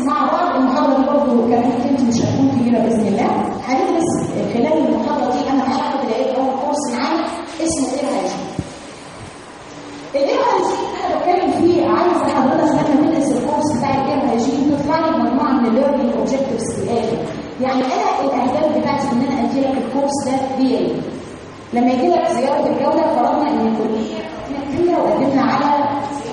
مع بعض المحاضره دي برضه كانت انت مش هتكون كبيره باذن الله هندرس خلال المحاضره دي انا هاخد الايه اول كورس معايا اسمه ايه هيجي الايه هيجي انا بتكلم فيه عايزه حضرتك لما ندرس الكورس بتاع الايه هيجي تطلع لي مجموعه من الليرنينج اوبجكتيفز في الاخر يعني انا الاهداف بتاعتي ان انا ادي لك الكورس ده دي ايه لما يجي لك زياره الجوله فرضنا ان الكليه كبيره وقدمنا على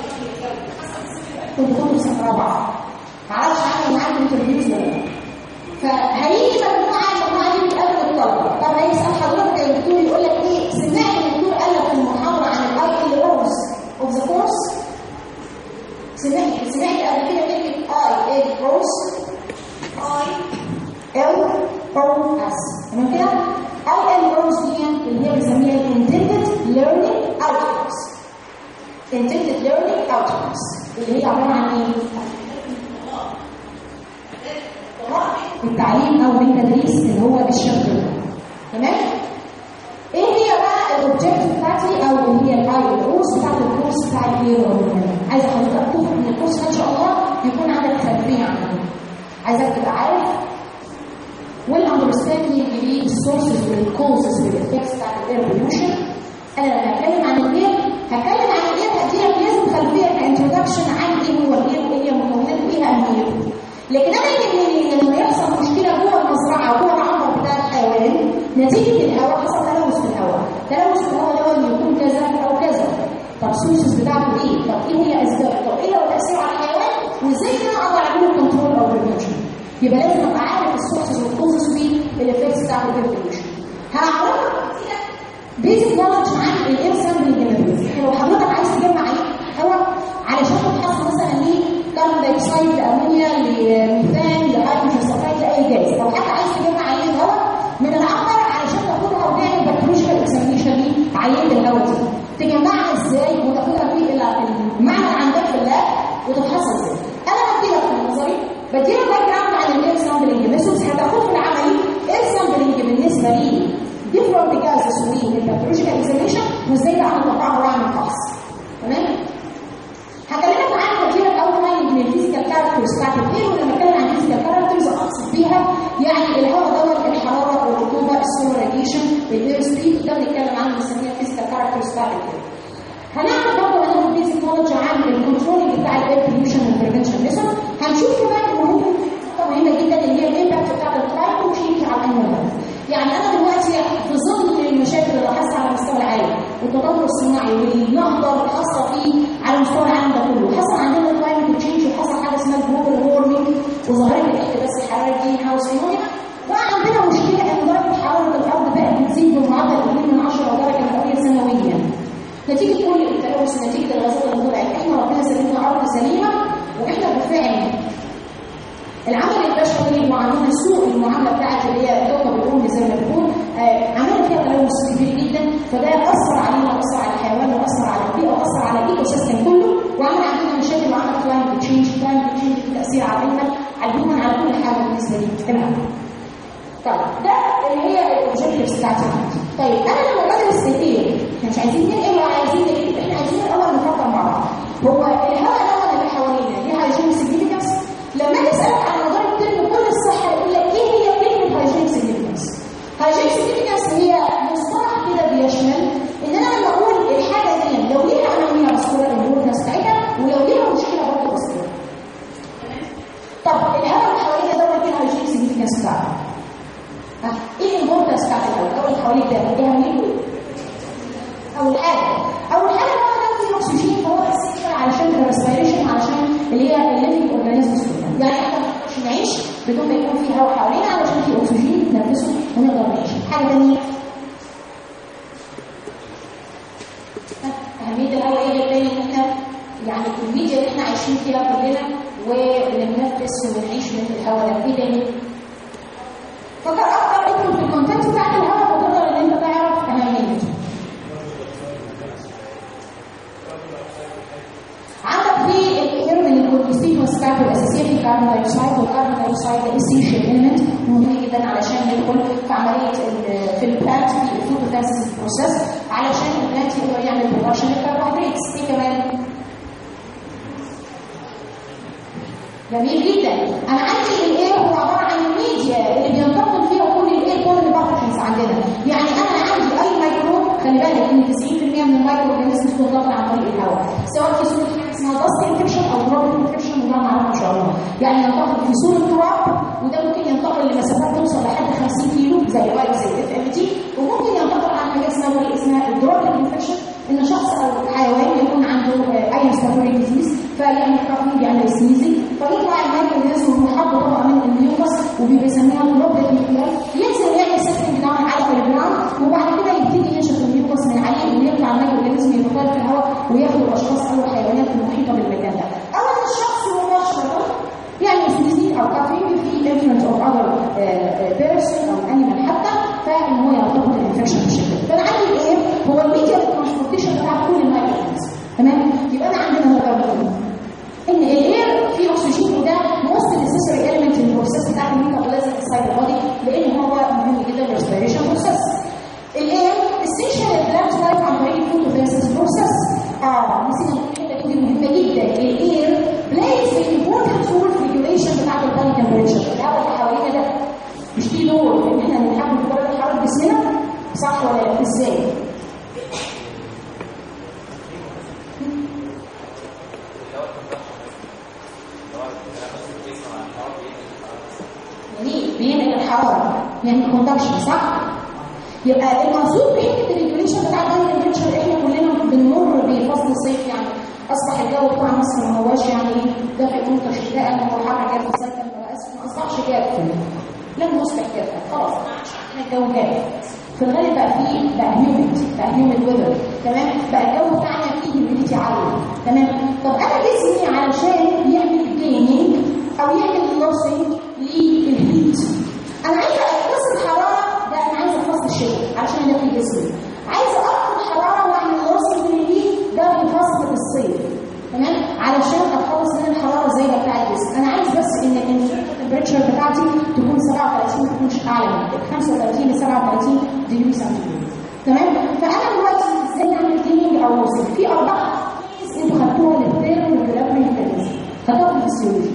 كنت كنت سنه رابعه معرفش اعمل معاك انترفيوز ولا فهيجي مجموعه المجموعه دي بتقابل الطلبه طب هيسال حضرتك يا دكتور يقول لك ايه سمعت الدكتور قال لك في المحاضره عن الاي ال اوز اوف ذا كورس سمعت سمعت قبل كده كلمه اي ال اوز اي ال او اس تمام كده اي ال اوز دي اللي هي بنسميها الانتندد ليرنينج اوتكمز intended learning outcomes اللي هي عباره عن ايه؟ التعليم او التدريس اللي هو بالشكل ده تمام؟ ايه هي بقى الاوبجكتيف بتاعتي او اللي هي الاي الروس بتاعت الكورس بتاع الايه عايزه حضرتك تخرج من الكورس ان شاء الله يكون عندك خلفيه عنه عايزك تبقى عارف والاندرستاندينج للسورسز والكوزز والافكتس بتاعت الاير بوليوشن انا لما اتكلم عن الاير هتكلم عن الاير هديلك لازم خلفيه كانترودكشن عن ايه هو الاير وايه هي مكوناته وايه اهميته لكن انا يهمني لما يحصل مشكله جوه المزرعه جوه العنبر بتاع الحيوان نتيجه الهواء حصل تلوث في الهواء تلوث في الهواء ده يكون كذا او كذا طب السورسز بتاعته ايه؟ طب ايه هي اسبابه؟ طب ايه هو تاثيره على الحيوان؟ وازاي انا اقدر اعمل كنترول او بريفنشن؟ يبقى لازم ابقى عارف السورسز والكوزز والافكتس بتاعت البريفنشن هعرفك بيزك نولج عن الاير سامبلنج ميثودز لو حضرتك عايز تجمع ايه هواء علشان تبحث مثلا ليه كاربون دايوكسيد لامونيا لميثان لهيدروجين سلفايد لاي جاز لو حتى عايز تجمع عينه هواء من العنبر علشان تاخدها وتعمل بكتيريال اكزامينشن لعينه الهواء دي تجمعها ازاي وتاخدها في المعمل عندك في اللاب وتفحصها ازاي انا بدي لك في نظري بدي لك باك جراوند عن الاير سامبلنج ميثودز هتاخد في العملي اير سامبلنج بالنسبه لي different gases والبكتيريال اكزامينشن وازاي بقى هنطبقها واعمل فحص تمام هكلمك عن كتير اول ما من الفيزيكال كاركترز بتاعت الايه ولما اتكلم عن الفيزيكال كاركترز اقصد بيها يعني الهواء دوت الحراره الرطوبه السولار راديشن الاير سبيد ده بنتكلم عنه بنسميها الفيزيكال كاركترز بتاعت الايه هنعمل برضه انا البيزك نولج عن الكنترولنج بتاع الاير بوليوشن والبريفنشن ميثود هنشوف كمان ان ممكن مهمه جدا اللي هي الامباكت بتاعت الكلايمت تشينج على الانفيرمنت يعني انا دلوقتي في ظل المشاكل اللي حاصله على مستوى العالم والتطور الصناعي والنهضه اللي حاصله فيه على مستوى العالم ده كله حصل عندنا كلايمت تشينج وحصل حاجه اسمها جلوبال وورمنج وظاهره الاحتباس الحراري جرين هاوس فينومينا وعندنا مشكله ان درجه حراره الارض بقت بتزيد بمعدل 2 من 10 درجه مئويه سنويا نتيجه كل التلوث نتيجه الغازات اللي طلعت احنا ربنا سلمنا ارض سليمه واحنا بالفعل العمل البشري وعملنا سوء المعامله بتاعت اللي هي كوكب الام زي ما بنقول آه عملنا فيها تلوث كبير جدا فده اثر علينا واثر على الحيوان واثر على البيئه واثر على الايكو سيستم كله وعمل عندنا مشاكل وعمل كلايمت تشينج كلايمت تشينج تاثير على الهيومن على الهيومن على كل حاجه بالنسبه لي تمام طيب ده اللي هي الاوبجكتيفز بتاعتي طيب انا لما بدرس الايه احنا مش عايزين ننقل ولا عايزين نكتب احنا عايزين الاول نفكر مع بعض هو الهواء دوت اللي حوالينا ليه هايجين سيجنيفيكانس لما اجي اسالك على مدار الترم كل الصحه يقول لك ايه هي كلمه هايجين سيجنيفيكانس هايجين سيجنيفيكانس هي مصطلح كده بيشمل ان انا لما اقول الحاجه دي لو ليها اهميه مذكوره الامبورتنس بتاعتها ولو ليها مشكله برضه مذكوره طب الهواء اللي حوالينا دوت ايه الهايجين سيجنيفيكانس بتاعته؟ ايه الامبورتنس بتاعت الهواء؟ الهواء اللي حواليك ده ايه اهميته؟ اول حاجه اول حاجه هو ده فيه اكسجين فهو اساسي علشان الريسبيريشن علشان اللي هي الليفنج اورجانيزمز يعني احنا ما نقدرش نعيش بدون ما يكون في هواء حوالينا علشان في اكسجين نتنفسه ونقدر نعيش حاجه ثانيه اهميه الهواء ايه الثاني ان احنا يعني الميديا اللي احنا عايشين فيها كلنا وبنتنفس وبنعيش من الهواء ده ايه تاني فكر اكتر ادخل في الكونتنت بتاعت الهواء وتقدر ان انت تعرف اهميته عندك في الاير من الكونستيتوينتس بتاعته الاساسيه في الكربون دايوكسيد والكربون دايوكسيد ده اسينشال اليمنت مهم جدا علشان ندخل في عمليه في البلانت في الفوتوسينثيسيس بروسيس علشان البلانت يقدر يعمل برودكشن للكربوهيدرات ايه كمان جميل جدا انا عندي الايه هو عباره عن الميديا اللي بينتقل فيها كل الايه كل البارتكلز عندنا يعني انا عندي اي ميكروب خلي بالك ان 90% من الميكرو اورجانيزمز بتنتقل عن طريق الهواء سواء في صوره حاجه اسمها دست انفكشن او دروب انفكشن وده معروف ان شاء الله يعني ينتقل في صوره تراب وده ممكن ينتقل لمسافات توصل لحد 50 كيلو زي فيروس زي الاف ام تي وممكن ينتقل عن حاجه اسمها اسمها الدروب انفكشن ان شخص او حيوان يكون عنده اي ريسبيراتوري ديزيز فيعمل كافين بيعمل سنيزنج فيطلع المايكرو اورجانيزم ومحط طبقه من الميوكس وبيسميها لوبلت نيوكلير ينزل يعمل سيستم داون على الجراوند وبعد كده يبتدي ينشف الميوكس من عليه ويطلع المايكرو اورجانيزم يتطاير في الهواء وياخد الاشخاص او الحيوانات المحيطه بالمكان ده او ان الشخص مباشره يعني سنيزنج او كافين في انفلونس اوف اذر بيرسون او انيمال حتى فان هو يرتبط الانفكشن بالشكل فانا عندي ايه هو الميديا ترانسبورتيشن بتاع كل المايكروبز تمام يبقى انا عندنا مقارنه ان الاير فيه اكسجين وده موست نيسيسري اليمنت في البروسيس بتاع الميتابوليزم انسايد البودي لان هو مهم جدا للريسبيريشن بروسيس الاير اسينشال بلانت لايف عن طريق الفوتوسينثيسيس بروسيس اه نسينا الحته دي مهمه جدا الاير بلايز امبورتنت رول في ريجوليشن بتاعت البودي تمبريتشر الهواء اللي حوالينا ده مش ليه دور ان احنا نتحكم في درجه حراره جسمنا صح ولا لا ازاي؟ جميل بينقل الحراره يعني كونتاكشن صح؟ يبقى المقصود بحته الريجوليشن بتاع البودي تمبريتشر احنا كلنا بنمر بفصل الصيف يعني اصبح الجو بتاع مصر ما هواش يعني دافئ ممطر شتاء هو حر جاف سكن ما اصبحش جاف لم يصبح جاف خلاص ما عادش عندنا الجو جاف في الغالب بقى فيه بقى هيوميد بقى هيوميد ويذر تمام بقى الجو بتاعنا فيه هيوميديتي عاليه تمام طب انا جسمي علشان يعمل جيننج او يعمل لوسنج للهيت انا عايزه اقص الحراره ده انا عايزه فصل الشتاء علشان ده في جسمي عايزه ارفع الحراره واعمل لوسنج للهيت ده في فصل الصيف تمام علشان اتخلص من الحراره الزايده بتاع الجسم انا عايز بس ان التمبريتشر بتاعتي تكون 37 ما تكونش اعلى من 35 ل 37 ديجري سنتيجراد تمام فانا دلوقتي ازاي اعمل كليننج او وصف في اربع انتوا خدتوها للثيرم والجرافري ميكانيزم خدوها في الفسيولوجي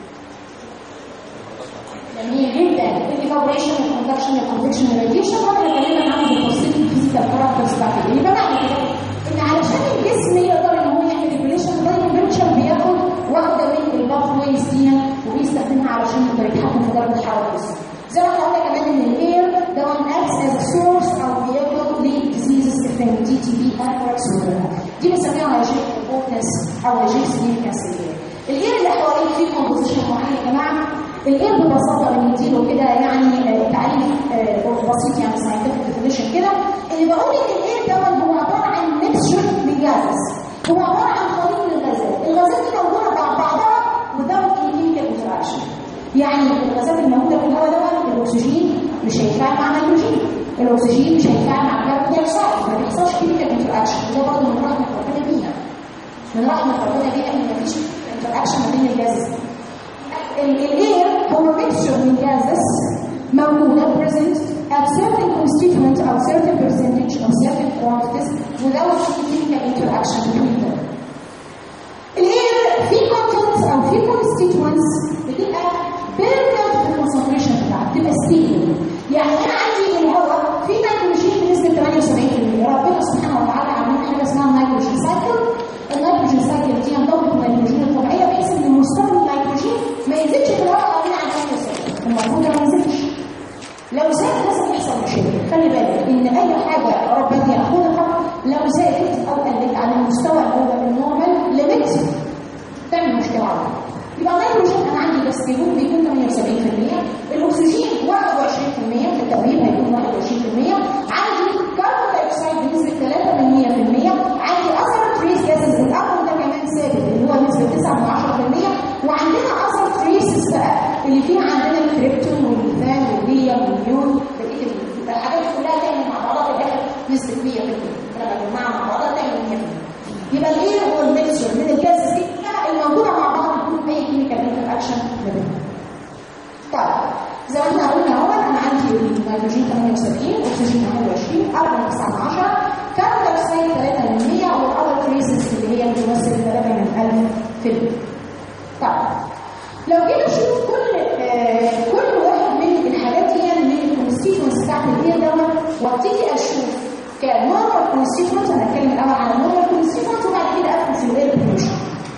جميل جدا الفابريشن الكونتاكشن الكونفكشن الراديشن واحنا اتكلمنا عنه بالتفصيل في الفيزيكال كاركترز بتاعت الايه بمعنى كده ان علشان الجسم يقدر ان هو يعمل ريجوليشن التمبريتشر بياخد واحده من الباث ويز دي وبيستخدمها علشان يقدر يتحكم في درجه حراره الجسم زي ما احنا قلنا كمان ان الاير ده وان اكس از سورس او بياخد لديزيزز افكت دي تي بي انفراكس دي بنسميها هايجيك بوتنس او هايجيك سيجنيفيكانس الاير اللي حواليك فيه كومبوزيشن معين يا جماعه الايه ببساطه بنديله كده يعني تعريف بسيط يعني ساينتفك ديفينيشن كده اللي بقول ان الايه دوت هو عباره عن ميكسشر من جازز هو عباره عن خليط من الغازات الغازات دي موجوده مع بعضها without any chemical interaction يعني الغازات الموجوده في الهواء دوت الاكسجين مش هيتفاعل مع النيتروجين الاكسجين مش هيتفاعل مع الكربون دايوكسيد ما بيحصلش كيميكال انتراكشن وده برضه من رحمه ربنا بينا من رحمه ربنا بينا ان مفيش انتراكشن ما بين الجازز الاير هو mixture من gases موجودة present at certain constituent or certain percentage or certain quantities without chemical interaction between them. الاير في contents او في constituents بتبقى permanent في الكونسنتريشن بتاعها بتبقى stable يعني انا عندي الهواء في نيتروجين بنسبة 78% ربنا سبحانه وتعالى عاملين حاجة اسمها النيتروجين سايكل النيتروجين سايكل دي ينضبط النيتروجين الطبيعية بحيث ان مستوى النيتروجين ما ينزلش في الهواء حوالين عن 78 المفروض ما ينزلش لو زاد لازم يحصل مشكله خلي بالك ان اي حاجه ربنا ياخدها لو زادت او قلت عن المستوى اللي هو النورمال ليميت تعمل مشكله على طول يبقى النيتروجين انا عندي بس بيكون بيكون 78% الاكسجين 21% في التوهيب هيكون 21% عندي كربون دايوكسيد بنسبه 3% عندي اثر تريس جاسز الارجون ده كمان ثابت اللي هو نسبه 9 وعندنا اثر تريسز بقى اللي فيها عندنا الكريبتون والميثان والهيليوم والنيون بقيه الحاجات كلها تعمل مع بعضها في الاخر نسبه 100% لما نجمعها مع بعضها تعمل 100% يبقى الايه هو الميكسشر من الجازز دي كلها الموجوده مع بعض بدون اي كيميكال انتر اكشن ما بينهم. طيب زي ما احنا قلنا اهو انا عندي النيتروجين 78 اكسجين 21 ارجون 19 كاربون دايوكسيد 3% والاذر تريسز اللي هي بتمثل 3 من 1000 في المية. طيب لو جينا نشوف كل آه كل واحد من الحاجات دي من الكونستيتوينتس بتاعت الاير دوت وابتدي اشوف كنورمال كونستيتوينت انا هتكلم الاول عن النورمال كونستيتوينت وبعد كده ادخل في الاير بوليوشن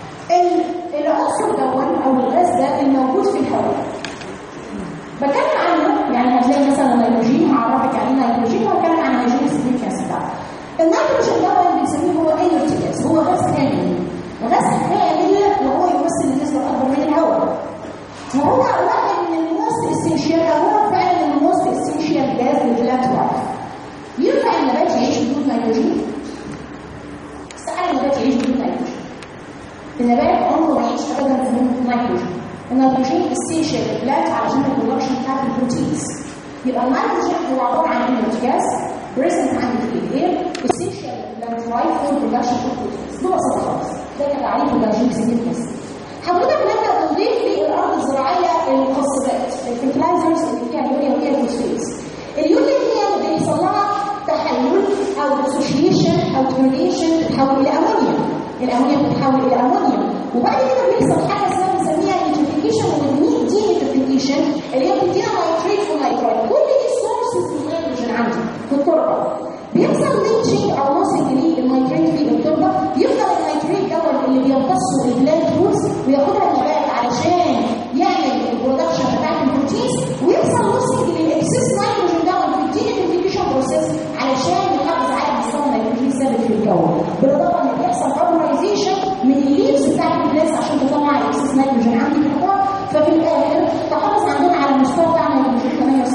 العنصر دون او الغاز ده الموجود في الهواء بتكلم عنه يعني هتلاقي مثلا النيتروجين هعرفك يعني ايه نيتروجين وهتكلم عن النيتروجين سيجنيفيكانس بتاعه النيتروجين ده بنسميه هو ايرتيجاز هو غاز كامل غاز كامل وهو يمثل النسبه الاكبر من الهواء وهو واحد من الموست اسينشال او هو فعلا من الموست اسينشال جاز للبلانت لايف ينفع النبات يعيش بدون نيتروجين؟ استحاله النبات يعيش بدون نيتروجين النبات عمره ما يعيش ابدا بدون نيتروجين النيتروجين اسينشال للبلانت علشان البرودكشن بتاعت البروتينز يبقى النيتروجين هو عباره عن انرجي جاز بريزنت عندي في الاير اسينشال للبلانت لايف فور برودكشن اوف بروتينز ببساطه خالص ده كان تعريف النيتروجين سيجنيفيكانس حضرتك لما تضيف للارض الزراعيه المخصبات الفيرتلايزرز اللي فيها اليوريا وفيها الفوسفيتس اليوريا هي اللي بيحصل لها تحلل او ديسوشيشن او ديجريديشن بتتحول الى امونيا الامونيا بتتحول الى امونيا وبعد كده بيحصل حاجه اسمها بنسميها نيتريفيكيشن ودي دي نيتريفيكيشن اللي هي بتدينا نيتريت ونيترايت كل دي سورسز للنيتروجين عندي في التربه بيحصل ليتشنج او لوسنج للنيتريت في التربه يفضل النيتريت دوت اللي بيمتصه البلانت روتس وياخدها النبات علشان يعمل البرودكشن بتاعت البروتينز ويحصل لوسنج للاكسس نيتروجين دوت في الدي نيتريفيكيشن بروسيس علشان يحافظ على مستوى النيتروجين ثابت في الجو بالاضافه ان بيحصل فابورايزيشن من الليفز بتاعت البلانتس عشان تطلع الاكسس نيتروجين عندي في الهواء ففي الاخر تحافظ عندنا على المستوى بتاع النيتروجين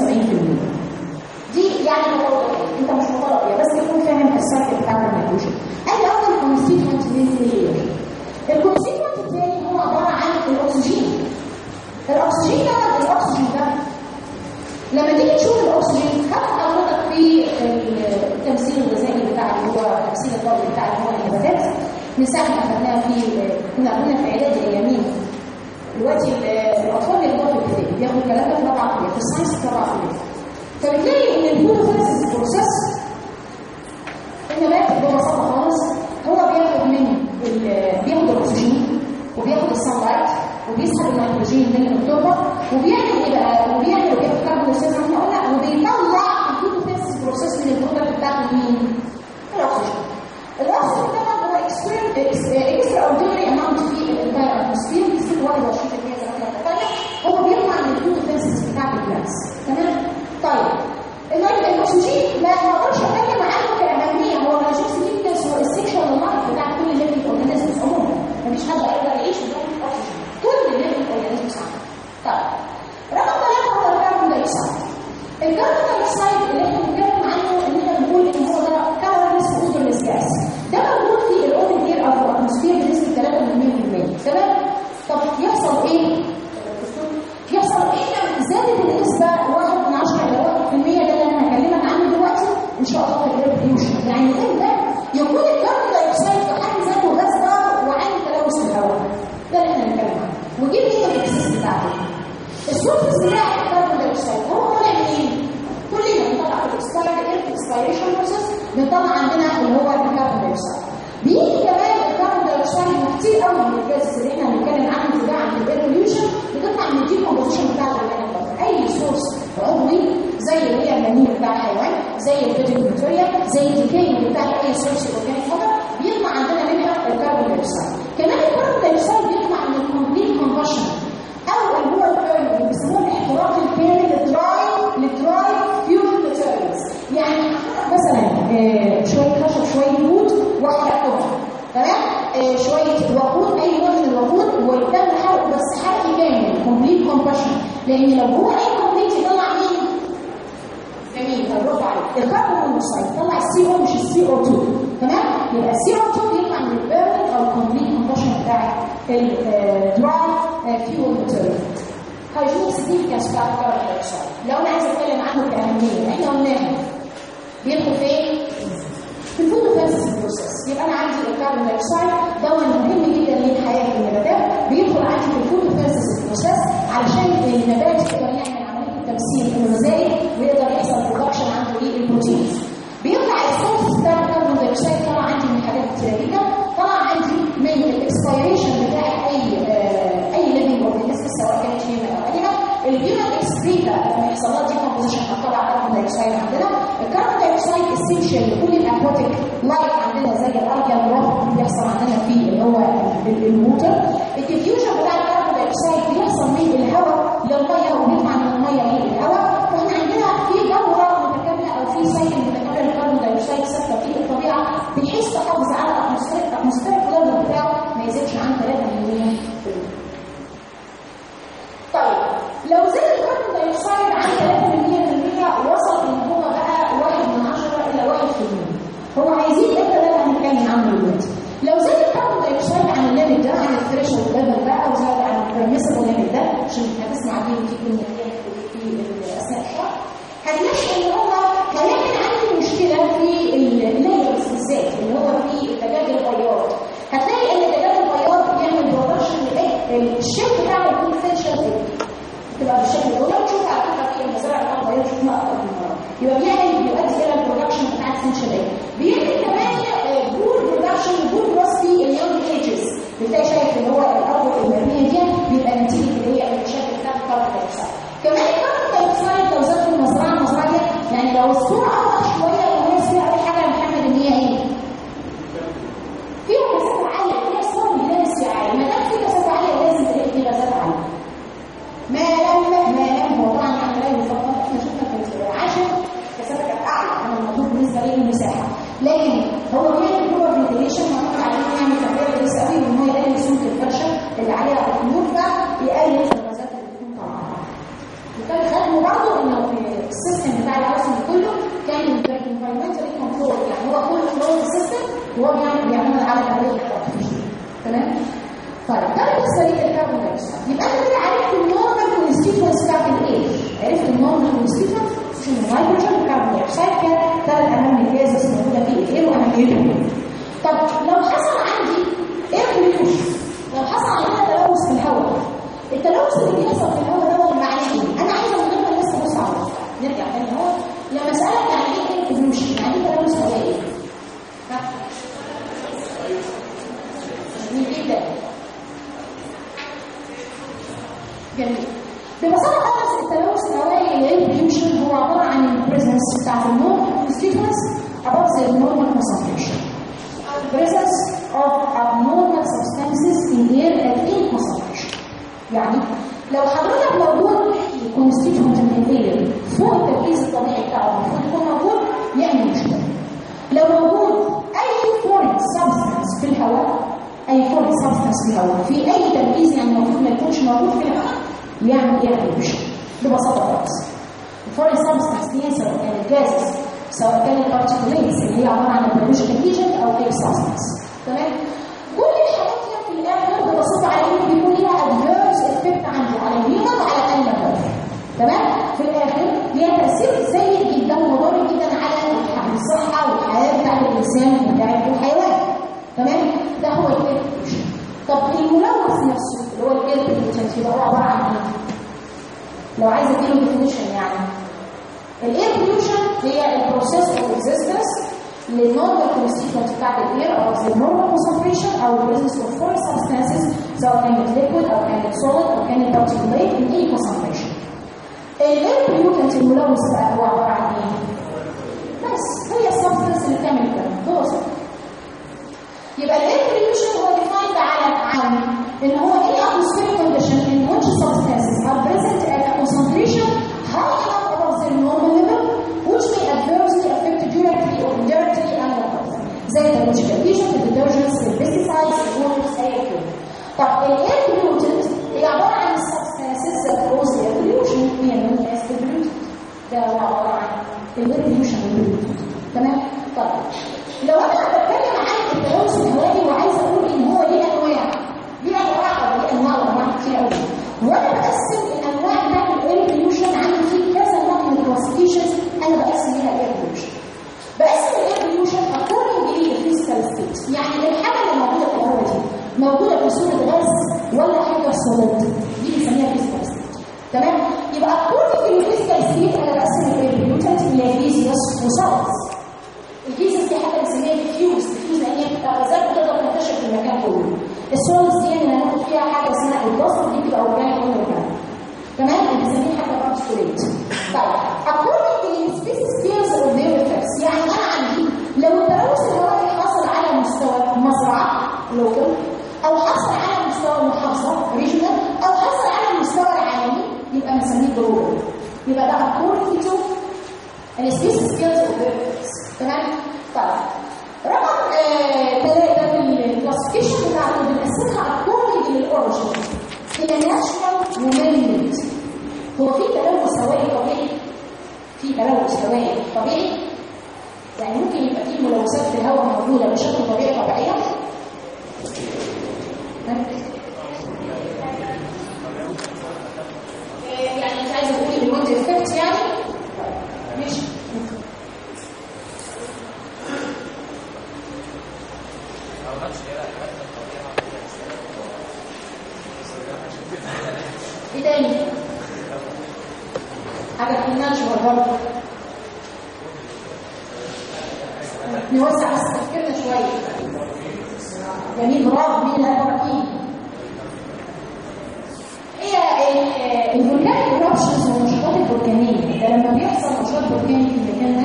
78% دي يعني مطلوب انت مش مطالب بيها بس تكون فاهم السايكل بتاع النيتروجين ادي اول كونستيتوينت للاير الكونستيتوينت الثاني هو عباره عن الاكسجين الاكسجين ده الاكسجين ده لما تيجي تشوف الاكسجين هات حضرتك في التمثيل الغذائي بتاع اللي هو التمثيل الضوئي بتاع اللي هو النباتات من ساعه ما اخذناها في كنا قلنا في اعدادي ايامين دلوقتي الاطفال اللي هو في الابتدائي بياخدوا الكلام ده في رابعه كليه في الساينس في رابعه كليه فبتلاقي ان الفوتوسينثيسيس بروسيس النبات ببساطه خالص هو بياخد من بياخد الاكسجين وبياخد الصن لايت وبيسحب النيتروجين من التربه وبيعمل ايه بقى؟ وبيعمل وبياخد كربون دايوكسيد زي ما قلنا وبيطلع الفوتوسينثيسيس بروسيس من البرودكت بتاعته مين؟ الاكسجين. الاكسجين طبعا هو اكسترا اوردينري اماونت في الانتاير اتموسفير بيصير 21% زي ما احنا اتفقنا هو بيطلع من الفوتوسينثيسيس بتاعت البلانتس تمام؟ طيب الاكسجين لا ما اقدرش اتكلم عنه كاهميه هو الجوكسيديكس هو السكشوال لايف بتاع كل ليفل اورجانيزمز عموما مفيش حد يقدر يعيش بدون اكسجين كل ليفل اورجانيزمز عنده طيب رقم ثلاثه هو الكربون دايوكسيد الكربون دايوكسيد اللي احنا بنتكلم عنه ان احنا بنقول ان هو ده كالوريس اودرلس جاس ده موجود في الاوبن اير او الاتموسفير بنسبه 3.2% تمام طب يحصل ايه؟ يحصل ايه لو زادت النسبه 1 من 10 الى 1% ده اللي انا هكلمك عنه دلوقتي ان شاء الله في الاير بوليوشن يعني امتى يكون الكربون دايوكسيد في حد ذاته غاز نار وعامل تلوث في الهواء ده اللي احنا بنتكلم عنه ودي هي الاكسس بتاعته السورس بتاع الكربون دايوكسيد هو طالع منين؟ كلنا بنطلع في الاكسبيريشن بروسيس بنطلع عندنا اللي هو الكربون دايوكسيد بيجي كمان الكربون دايوكسيد كتير قوي من الجازز اللي احنا بنتكلم عنه ده عن الاير بوليوشن بتطلع من الدي كومبوزيشن بتاع البني اي سورس عضوي زي اللي هي المنير بتاع الحيوان زي الفيتال ماتيريال زي الديكاي بتاع اي سورس اورجانيك ماتر بيطلع عندنا منها الكربون دايوكسيد كمان الكربون دايوكسيد بيطلع من الكومبليت كومبشن او اللي هو البيرن اللي بيسموه الاحتراق الكامل للدراي للدراي فيول ماتيريالز يعني مثلا آه شويه خشب شويه وود واحرقهم تمام آه شويه وقود اي نوع من الوقود ويتم حرق بس حرق كامل كومبليت كومبشن لان لو هو اي كومبليت يطلع مين جميل برافو عليك الكربون مونوكسيد يطلع السي او مش السي او 2 تمام يبقى السي او 2 بيطلع من البيرن او الكومبليت كومبشن بتاع الدراي فيول ماتيريال هيجوز سيجنيفيكانس بتاع الكربون دايوكسيد لو انا عايز اتكلم عنه كاهميه احنا قلناها بيدخل فين في الفوتوسينثيسيس بروسيس يبقى انا عندي الكربون دايوكسيد دواء مهم جدا للحياه في النباتات بيدخل عندي في الفوتوسينثيسيس بروسيس علشان النبات يقدر يعمل عمليه التمثيل الغذائي ويقدر يحصل برودكشن عنده للبروتينز بيطلع السورس بتاع الكربون دايوكسيد طلع عندي من حاجات كتير جدا طلع عندي من الاكسبيريشن بتاع اي آه اي ليفنج اورجانيزم سواء الهيومن اكسبريتا لما يحصل لها ديكومبوزيشن هتطلع كربون دايوكسيد عندنا الكربون دايوكسيد اسينشال لكل الاكواتيك لايف عندنا زي الالجا جروث بيحصل عندنا في اللي هو الووتر الديفيوجن بتاع الكربون دايوكسيد بيحصل من الهواء للميه وبيطلع من الميه للهواء فاحنا عندنا في دوره متكامله او في سايكل متكامله للكربون دايوكسيد ثابته في الطبيعه بحيث تحافظ على الاتموسفير الاتموسفير ليفل بتاعه ما يزيدش عن 3 مليون طيب لو زاد الكربون دايوكسيد عن 3% وصل ان هو بقى 1 من 10 الى 1% هو هيزيد امتى ده اللي هنتكلم عنه دلوقتي لو زاد الكربون دايوكسيد عن الليميت ده عن الثريشولد ليفل ده او زاد عن البرميسبل ليميت ده عشان هتسمع فيه في كيميائيات في اثناء الشرح هتلاقي ان هو هيعمل عندي مشكله في اللايرز بالذات اللي هو في الدجاج البياض هتلاقي ان الدجاج البياض بيعمل بروتكشن الشيب بتاعه يكون فيشل تبقى بالشكل ده ولو تشوف على فكره في المزارع بتاعت البياض شفنا اكتر من مره يبقى بيعمل بيؤدي الى البرودكشن بتاع السنشال بيعمل كمان جود برودكشن جود جروث في اليونج ايجز بتلاقي شايف اللي هو الارض المرميه دي بيبقى نتيجه اللي هي المشاكل بتاعت الكربون دايوكسيد كمان الكربون دايوكسيد لو زاد في المزرعه المزرعه دي يعني لو الصوره اوضح شويه والناس فيها اي حاجه يا محمد ان هي ايه؟ فيها كثافه عاليه فيها صور بينافس عالي ما دام في كثافه عاليه لازم تلاقي في غازات عاليه ما لم ما لم هو طبعا احنا لا يفضل احنا شفنا في العاشر كثافه كانت اعلى عن المطلوب بالنسبه للمساحه لكن هو بيعمل هو فنتيليشن معتمد على انه يعمل تغيير كويس قوي وان هو يقلل سمك الفرشه اللي عليها الخيوط فيقلل الغازات اللي بتكون طالعه وكان خدمه برضه انه السيستم بتاع الهاوسنج كله كان انفايرمنتالي كنترول يعني هو كله كلوز سيستم وهو بيعمل بيعمل على تغيير تمام طيب ده بالنسبه للكربون دايوكسيد يبقى انا كده عرفت النورمال كونستيتوينتس بتاعت الايه عرفت النورمال كونستيتوينتس عشان النيتروجين والكربون دايوكسيد كان ثلاث انواع من الجازز موجوده في الايه وانا ايه طب لو حصل عندي اير بوليوشن لو حصل عندنا تلوث في الهواء التلوث اللي بيحصل في الهواء ده معناه ايه انا عايزه من غير ما لسه بص على نرجع تاني اهو لما اسالك يعني ايه اير بوليوشن يعني ايه تلوث هوائي ها جميل جدا جميل ببساطه خالص التلوث الهوائي الاير بوليوشن هو عباره عن البريزنس بتاعت النورمال كونستيتوينتس above the normal concentration presence of abnormal substances in air at any concentration يعني لو حضرتك موجود constituent من الاير فوق التركيز الطبيعي بتاعه المفروض يكون موجود يعمل مشكله لو موجود اي فورين سبستانس في الهواء اي فورين سبستانس في الهواء في اي تركيز يعني المفروض ما يكونش موجود في الهواء يعمل يعمل مشكله ببساطه خالص الفورين سبستانس دي سواء كانت جازز سواء كانت بارتيكوليتس اللي هي عباره عن بيولوجيكال ايجنت او اي سبستانس تمام كل الحاجات دي في الاخر ببساطه على انه بيكون ليها ادفيرس افكت عندي على الهيومن وعلى الانيمال تمام في الاخر ليها تاثير سيء جدا وضار جدا على الصحه والحياه بتاعت الانسان وبتاعت الحيوان تمام ده هو الاير طب الملوث نفسه اللي هو الاير بوليوشن يبقى هو عباره عن ايه؟ لو عايز اديله ديفينيشن يعني الاير بوليوشن هي البروسيس اوف اكزيستنس للنورمال كونستيتوينت بتاعت الاير او زي النورمال كونسنتريشن او البريزنس اوف فور سبستانسز سواء كانت ليكويد او كانت سوليد او كانت بارتيكوليت ان اي كونسنتريشن الاير بوليوتنت الملوث بقى هو عباره عن ايه؟ بس هي السبستانس اللي بتعمل الكلام خلاص يبقى الاير بوليوشن هو ديفايند على عن ان هو any atmospheric condition in which substances are present at a concentration high enough above their normal level which may adversely affect directly or indirectly animal health زي البيولوجيكال ايجنت الديترجنتس البيستيسايدز الهرمونز اي كده طب الاير بوليوتنت هي عباره عن substances that cause air pollution هي known as the pollutant ده هو عباره عن الاير pollution والبوليوتنت تمام طيب لو انا بتكلم عن التلوث الهوائي وعايز اقول ان هو ليه انواع ليه انواع ولا ليه انواع وانواع كتير قوي وانا بقسم الانواع بتاعت الاير بوليوشن عندي في كذا نوع من الكلاسيفيكيشنز انا بقسم ليها الاير بوليوشن بقسم الاير بوليوشن اكوردنج للفيزيكال ستيت يعني الحاجه اللي موجوده في الهواء دي موجوده في صوره غاز ولا حاجه سوليد دي بنسميها فيزيكال ستيت تمام يبقى اكوردنج للفيزيكال ستيت انا بقسم الاير بوليوشن الى فيزيوس وسوليدز الفيزيوس دي حاجه بنسميها ديفيوز ديفيوز لان هي بتبقى غازات بتقدر تنتشر في المكان كله السوليدز دي اللي هناخد فيها حاجه اسمها البلاستيك دي بتبقى اورجانيك اورجانيك تمام بنسميها بنسميه جلوبال يبقى ده according to anesthesia skills of the تمام طيب رقم ثلاثة في الكلاسيفيكيشن بتاعته بنقسمها according للاوريجن هي ناشونال ومانيمنت هو في تلوث هوائي طبيعي في تلوث هوائي طبيعي يعني ممكن يبقى في ملوثات في الهواء موجوده بشكل طبيعي طبيعيه يعني انت عايزه تقولي بالويند افكت يعني ماشي ايه تاني حاجه كنا نشوفها برضه نوسع بس تفكيرنا شويه جميل برافو مين اللي هيفكر هي الفولكان ايرابشنز والنشاطات البركانيه ده لما بيحصل نشاط بركاني في المكان ده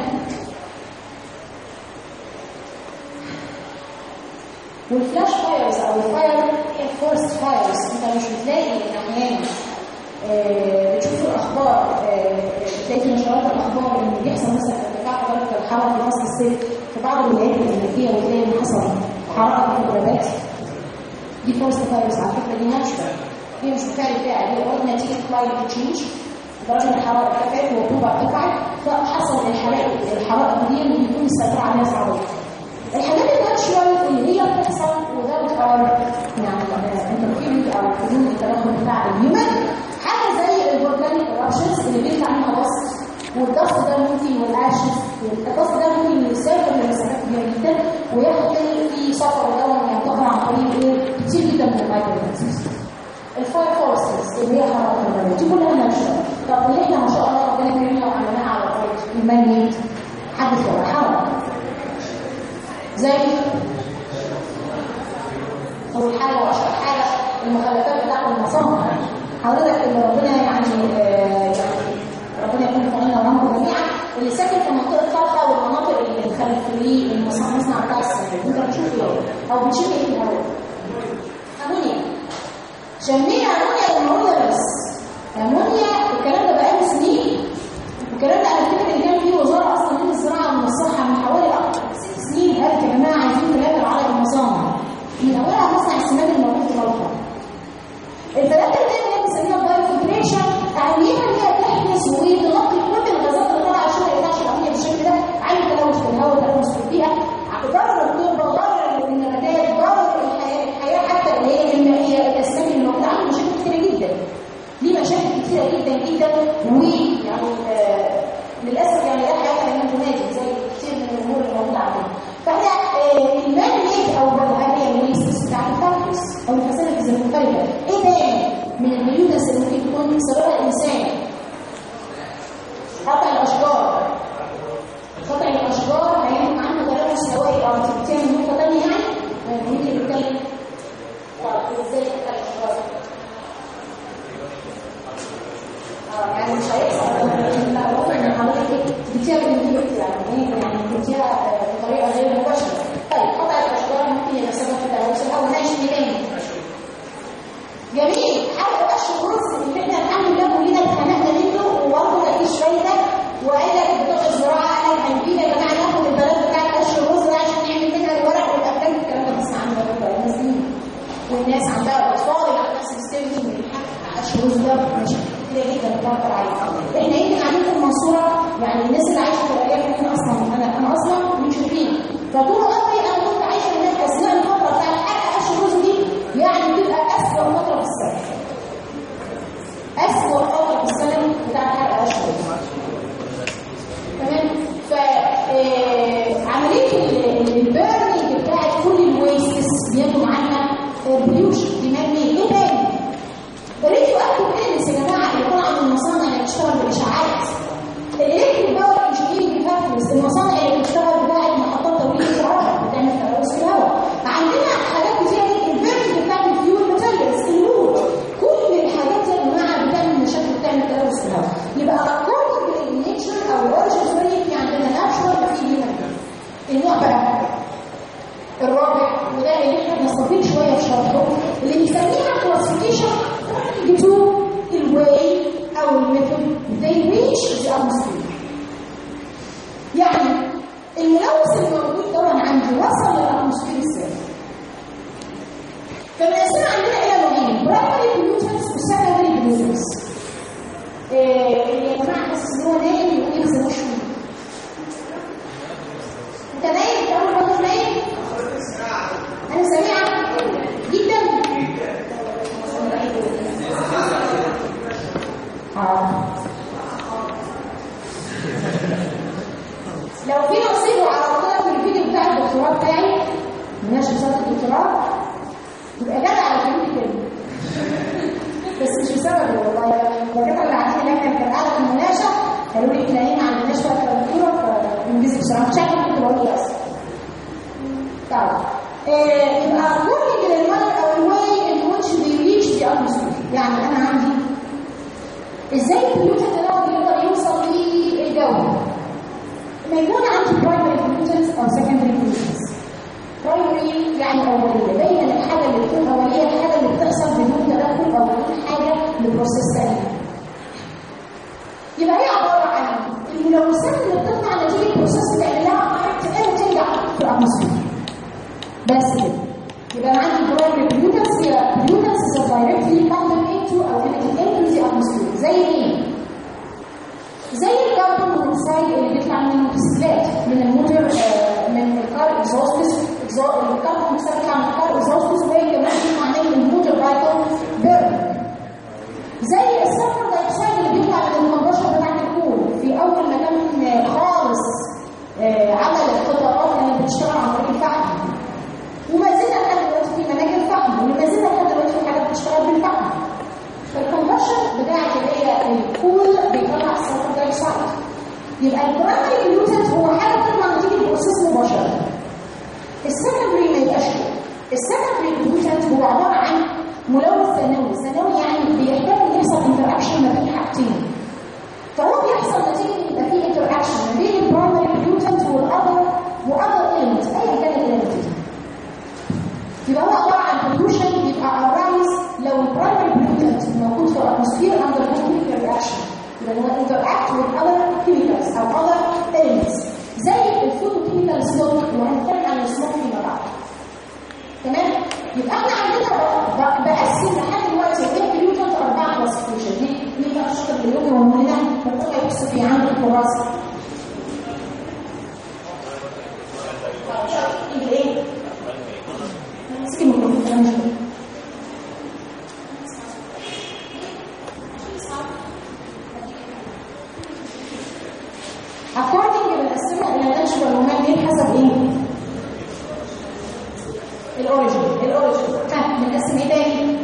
والفلاش فايرز او الفاير هي فورست فايرز انت مش بتلاقي احيانا بتشوف الاخبار بتلاقي في نشرات الاخبار ان بيحصل مثلا ارتفاع درجه الحراره في فصل الصيف في بعض الولايات الامريكيه وتلاقي ان حصل حراره في الغابات دي فورست فايرز على فكره دي ناتشورال هي مش مفاعل بتاعي هي قلنا نتيجه كلايمت تشينج درجه الحراره ارتفعت والرطوبه ارتفعت فحصل الحرائق الحرائق دي بيكون السيطره على ناس عوض الحاجات الناتشورال اللي هي بتحصل وذات ار يعني انترفيرنج او بدون التدخل بتاع الهيومن حاجه زي الفولكانيك ايرابشنز اللي بيطلع منها ضغط والضغط ده ممكن والاشز الضغط ده ممكن يسافر لمسافات كبيره جدا وياخد في سفر دون ينتقل عن طريق ايه كتير جدا من المايكروبيزنس الفاير فورسز اللي هي حراره الميه دي كلها ناتشورال طب اللي احنا ما شاء الله ربنا كرمنا وعملناها على الارض المانيت حدث ولا حرج زي اول حاجه واشهر حاجه المخلفات بتاعت المصانع حضرتك اللي ربنا يعني آه يعني ربنا يكون في عوننا وعونكم جميعا اللي ساكن في منطقه فرخه والمناطق اللي خلف ليه المصنع بتاع السفر انت بتشوف ايه او بتشوف ايه في الهواء امونيا شمينا امونيا والامونيا بس امونيا الكلام ده بقاله سنين والكلام ده انا فاكر ان كان في وزاره اصلا من الزراعه من الصحه من حوالي اكتر ست سنين قالت يا جماعه عايزين ثلاثه على المصانع من اولها مصنع السماد الموجود في الوطن الثلاثه اللي هي بنسميها بايو فلتريشن اهميتها ان هي تحبس وتغطي كل الغازات اللي طالعه عشان ما يطلعش الامونيا بالشكل ده عين تلوث في الهواء تلوث في البيئه ضرر التربه ضرر النباتات ضرر الحياه الحياه حتى اللي هي المائيه الاسماك الموجوده عنده مشاكل كتيره جدا ليه مشاكل كتيره جدا جدا ويعني آه للاسف يعني لا حياه لمن تنادي زي كتير من الامور اللي موجوده عندنا فاحنا آه المان ميد او هي الويست بتاعت الفاكتورز او الفاسيلتيز المختلفه ايه تاني من البيوتس اللي ممكن تكون سببها الانسان قطع الاشجار قطع الاشجار هيعمل عنه تلوث هوائي او بتعمل نقطه ثانيه يعني ممكن نتكلم ازاي قطع الاشجار يعني مش هيحصل لا هو ان حضرتك بتعمل البيوت يعني يعني بتعمل بطريقه غير مباشره طيب قطع الاشجار ممكن يبقى سبب في تلوث الهواء ماشي تاني جميل حرق قش الرز اللي احنا الحمد لله كلنا اتخنقنا منه وبرضه مفيش فايده وقال لك بتوع الزراعه قال لك هنجيب يا جماعه ناخد البلد بتاعت قش الرز ده عشان نعمل منها الورق والافلام الكلام ده بس عندنا برضه الناس دي والناس عندها الاطفال اللي عندها سيستم من قش الرز ده ماشي كتير جدا بتوفر عليه احنا يمكن قاعدين في المنصوره يعني الناس اللي عايشه في الارياف هنا اصلا انا انا اصلا من شربين فطول عمري انا كنت عايشه هناك اثناء الفتره بتاعت حرق قش الرز دي يعني بتبقى اسوء فتره في السنه اسوء فتره في السنه بتاعت حرق قش الرز تمام ف عمليه البيرنينج بتاعت كل الويستس بينتج عنها بليوشن دماغ ايه تاني الراديو اكتف ايرس يا جماعه اللي طالعه من المصانع اللي بتشتغل بالاشعاعات الالكتريك باور انجينيرنج فاكتورز المصانع اللي بتشتغل بتاعت محطات توليد الكهرباء آه، اللي يا جماعه حاسس ان هو نايم يقوم يغسل وشه انت نايم انت اول مره نايم انا سريعه جدا اه لو في نصيب وعرضتها في الفيديو بتاع الدكتوراه بتاعي مناقشه رساله الدكتوراه يبقى جدع على كلمه كده بس مش بسبب والله الدكاتره اللي قاعدين هناك كان قاعده في المناقشه قالوا لي احنا هنا ما عندناش وقت يا دكتوره فانجزي بسرعه مش عارفه كنت بقول ايه اصلا طبعا آه، يبقى according للمدى او الواي in which they reach the atmosphere يعني انا عندي ازاي البلوتين ده بيقدر يوصل للجو لما يكون عندي primary pollutants او secondary pollutants primary يعني اوليه دايما الحاجه اللي بتكون اوليه الحاجه اللي بتحصل بدون تدخل او بدون حاجه لبروسيس ثانيه يبقى هي عباره عن الملوثات اللي بتطلع نتيجه بروسيس بتعمل لها حركه ايه تنجح في الاتموسفير بس كده يبقى انا عندي primary pollutants هي pollutants that directly pumped into او emitted into the atmosphere زي ايه؟ زي الكربون مونوكسيد اللي بيطلع من الموتوسيكلات من الموتور آه، من الكار اكزوستس الكربون مونوكسيد بيطلع من الكار اكزوستس وهي كمان بيطلع من الموتور بايكل بيرن زي السلفر دايوكسيد اللي بيطلع من الكمبشن بتاعت الكول في اول ما كان خالص آه، عمل القطارات اللي بتشتغل عن طريق الفحم وما زلنا لحد دلوقتي في مناجم فحم وما زلنا لحد دلوقتي في حاجات بتشتغل بالفحم فالكمبشن بتاعت اللي هي الكول بيطلع السلفر دايوكسيد يبقى البرايمري بلوتنت هو حاجه بتطلع نتيجه البروسيس مباشره السكندري ما يبقاش كده السكندري بلوتنت هو عباره عن ملوث ثانوي ثانوي يعني بيحتاج ان يحصل انتراكشن ما بين حاجتين فهو بيحصل نتيجه ان يبقى في انتراكشن ما بين البرايمري بلوتنت والاذر واذر ايلمنت ايا كان الايلمنت دي يبقى هو عباره عن pollution يبقى arise لو البرايمري pollutant موجود في الاتموسفير under chemical reaction يبقى هو interact with other chemicals او other elements زي الفوتوكيميكال سموك اللي هنتكلم عن السموك فيما بعد تمام يبقى احنا عندنا ب- ب- بقسم لحد دلوقتي ايه pollutant اربعه كلاسيفيكيشن دي مين بقى الشاطر باليوم ومولنا بتطلع يبص في عندك الكراسه ايه مسكين من الكمبيوتر مش كده. according بنقسمها الى natural ومان حسب ايه؟ الاوريجن الاوريجن ها بنقسم ايه تاني؟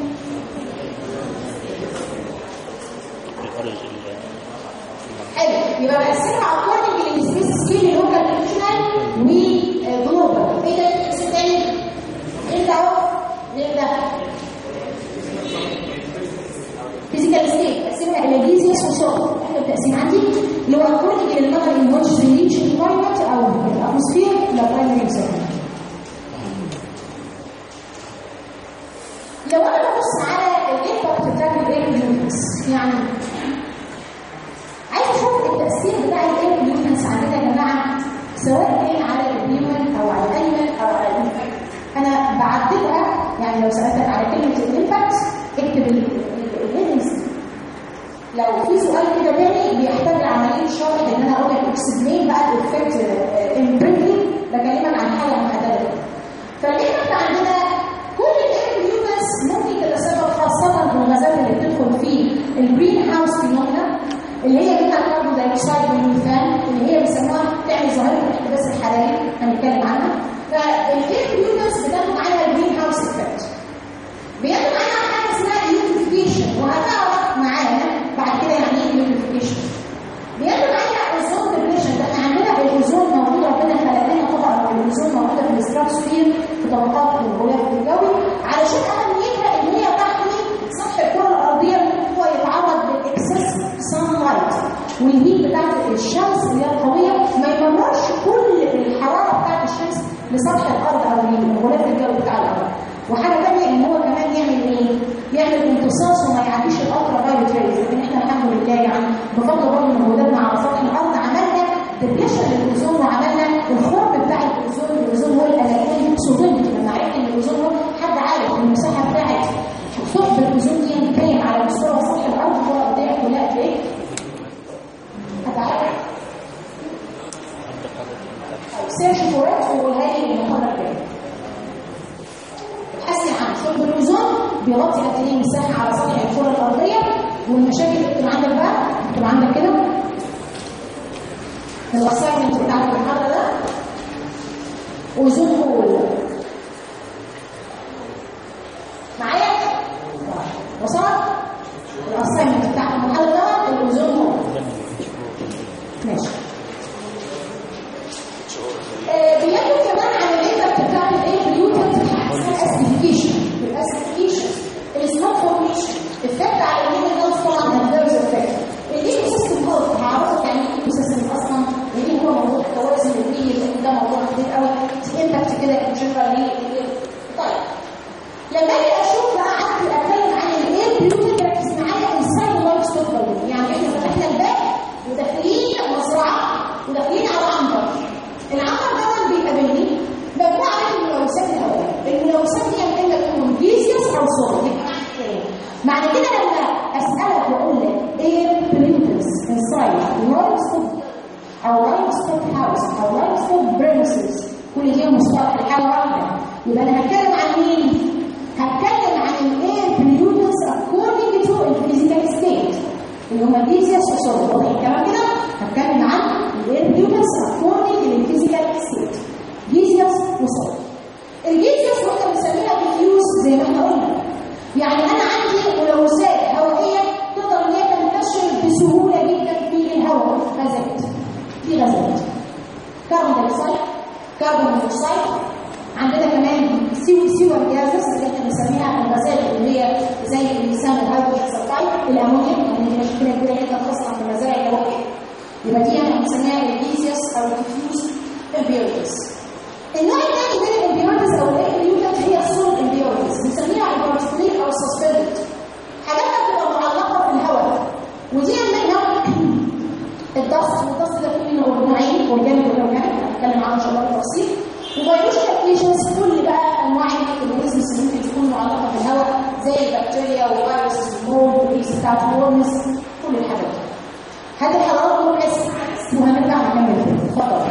حلو يبقى بقسمها according للسبيس سكيل لوكال ريجنال وجلوبال ايه ده الاسم تاني؟ ايه ده اهو؟ ايه ده؟ فيزيكال ستيت تقسيمها الى ديزيس وسوق احنا التقسيم عندي اللي هو according للمدى in which they reach environment او الاتموسفير لا primary secondary لو انا ببص على الامباكت بتاع الاير بوليوتنس يعني عايز اشوف التاثير بتاع الاير بوليوتنس عندنا يا جماعه سواء كان على الهيومن او على الانيمال او على الانفكت انا بعدلها يعني لو سالتك على كلمه الامباكت اكتب الهيدنس لو في سؤال كده تاني بيحتاج عمليه شرح ان انا اقول لك اكسبلين بقى الافكت ان بريفلي بكلمك عن حاجه محدده فالامباكت عندنا كل الاير بوليوتنس ممكن تتسبب خاصه بالغازات اللي بتدخل في الجرين هاوس فينومينا اللي هي منها الكربون دايوكسيد والميثان اللي هي بيسموها تعمل ظاهره الاحتباس الحراري هنتكلم عنها فالاير بوليوتنس بتاخد عنها الجرين هاوس افكت بياخد عنها حاجه اسمها اليوتيفيكيشن وهتعرف معانا بعد كده يعني ايه اليوتيفيكيشن بياخد عنها اوزون ديبريشن ده احنا عندنا الاوزون موجود ربنا خلق لنا طبقه من الاوزون موجوده في الستراتوسفير في طبقات الغلاف الجوي علشان اهميتها ان هي تحمي سطح الكره الارضيه من ان هو يتعرض للاكسس سان لايت والهيت بتاعت الشمس اللي هي القويه ما يمررش كل الحراره بتاعت الشمس لسطح الارض او للغلاف الجوي بتاع الارض وحاجه ثانيه ان هو كمان يعمل ايه؟ يعمل امتصاص وما يعديش الالترا فايولت ريز لان احنا الحمد لله يعني بفضل برضه مجهوداتنا على سطح الارض عملنا ديبريشن للاوزون وعملنا الخرم بتاع الاوزون الاوزون هو الالكترون سولنت لما عرفت ان الاوزون هو حد عارف المساحه بتاعت ثقب الاوزون دي كام على مستوى سطح الارض هو قد ايه ولا قد ايه الاساينمنت بتاع المحاضره ده وزوم هول معايا وصلت الاساينمنت بتاع المحاضره ده الوزوم هول ماشي آه، بياخد كمان عن الانت بتاعت ايه بيوتنت اسيفيكيشن الاسيفيكيشن السموك فورميشن افكت على الهيومن هيلث طبعا هتلاقي افكت الايكو سيستم هيلث هعرفك يعني ايه ايكو سيستم اصلا لان هو موضوع التوازن البيئي لان ده موضوع كبير قوي في امباكت كده جنرال ليه طيب لما اجي اشوف بقى عندي اتكلم عن الايه بيوتنت ركز معايا انسايد لايف ستوك يعني احنا فتحنا الباب وداخلين مزرعه وداخلين على عنبر العنبر ده بيقابلني مجموعه من الملوثات الهوائيه الملوثات دي يمكن تكون فيزيوس او صور يبقى معنى كده لما اسالك واقول لك ايه بليوتنس انسايد لايف ستوك او لايف ستوك هاوس او لايف ستوك بريمسز كل دي مصطلح الحاله واحده يبقى انا هتكلم عن مين؟ هتكلم عن الاير بليوتنس according to الفيزيكال ستيت اللي هم فيزيوس وصور واضح الكلام كده؟ هتكلم عن الاير بليوتنس according للفيزيكال ستيت فيزيوس وصور الفيزيوس احنا بنسميها ديفيوز زي ما احنا قلنا يعني انا عندي ملوثات هوائيه تقدر ان هي تنتشر بسهوله جدا في الهواء غازات في غازات كربون دايوكسيد كربون مونوكسيد عندنا كمان سيو سيور جازز اللي احنا بنسميها الغازات اللي هي زي الميثان والهيدروجين سلفايد الامونيا يعني دي مشكله كبيره جدا خاصه في المزارع الهوائيه يبقى دي احنا بنسميها الفيزيوس او الديفيوز امبيورتس النوع الثاني من الامبيورتس او الامبيورتس هي الصوت امبيورتس بنسميها البارستريك او السسبندد حاجات بتبقى معلقه في الهواء ودي منها الضغط والضغط ده فيه منه نوعين اورجانيك واورجانيك هنتكلم عنه ان شاء الله بالتفصيل وفيروشال ابليشنز كل بقى انواع الاورجانيزمز اللي ممكن تكون معلقه في الهواء زي البكتيريا وفيروس المولد والاكس بتاعت الورمز كل الحاجات دي هذه الحضارات كلها اسم وهنرجع نكمل اتفضل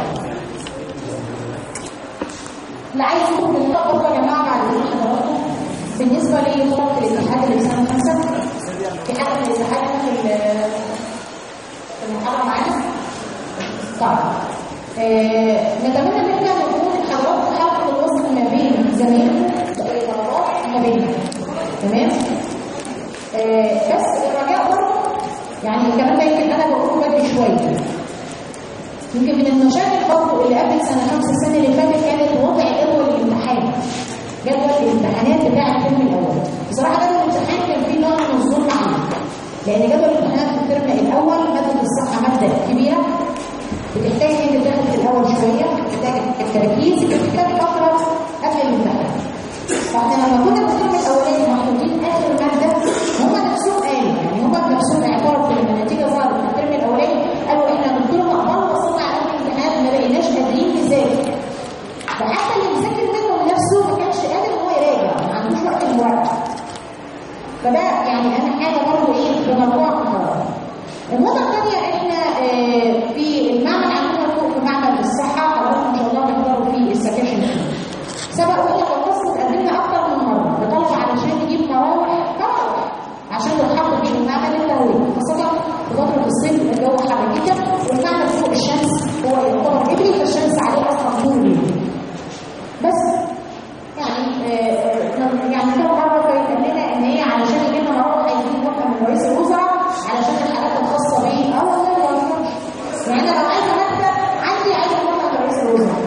اللي عايز يكون بالنقطة يا جماعة بعد اذن حضراتكم بالنسبة لي خط الاتحاد اللي في سنة خمسة في حاجة من الاتحاد في في المحاضرة معانا طيب آه، نتمنى ان احنا نكون حضراتكم حلقة الوصل ما بين زمان والطلبات ما بيننا تمام آه، بس الرجاء برضه يعني الكلام ده يمكن انا بقوله بدري شويه يمكن من المشاكل برضه اللي قبل سنه خمسه السنه اللي فاتت كانت وضع جدول الامتحان جدول الامتحانات بتاع الترم الاول بصراحه جدول الامتحان كان فيه نوع من الظلم عنه لان جدول الامتحانات في الترم الاول ماده الصحه ماده كبيره بتحتاج ان انت تاخد في الاول شويه بتحتاج التركيز بتحتاج فتره قبل الامتحان فاحنا لما كنا في الترم الاولاني محطوطين اخر ماده هم نفسهم قالوا يعني هم بنفسهم اعترفوا لما النتيجه ظهرت في الترم الاولاني قالوا احنا دكتور مقبل وصلنا على اخر الامتحانات ما بقيناش قادرين نذاكر فحتى اللي بيذاكر منهم نفسه ما كانش قادر ان هو يراجع ما عندوش وقت المراجعه فده يعني انا حاجه برضه ايه بمجموعه قرارات النقطه الثانيه احنا آه، في المعمل عندنا فوق في معمل الصحه حضراتكم ان شاء الله تحضروا فيه السكاشن فيه سبق وقلنا خلصت اتقدمنا اكتر من مره بطلب علشان نجيب مراوح مراوح عشان تتحط في المعمل التهويه خاصه في فتره الصيف الجو حر جدا والمعمل فوق الشمس هو يعتبر مجري فالشمس عليه اصلا طول الليل بس يعني آه، يعني كم مره كانت لنا ان هي علشان يجي لنا مراوح هيجيب واحده من رئيس الوزراء علشان الحالات الخاصه بيه اه والله ما بهزرش يعني انا لو عايزه مكتب عندي عايزه واحده من رئيس الوزراء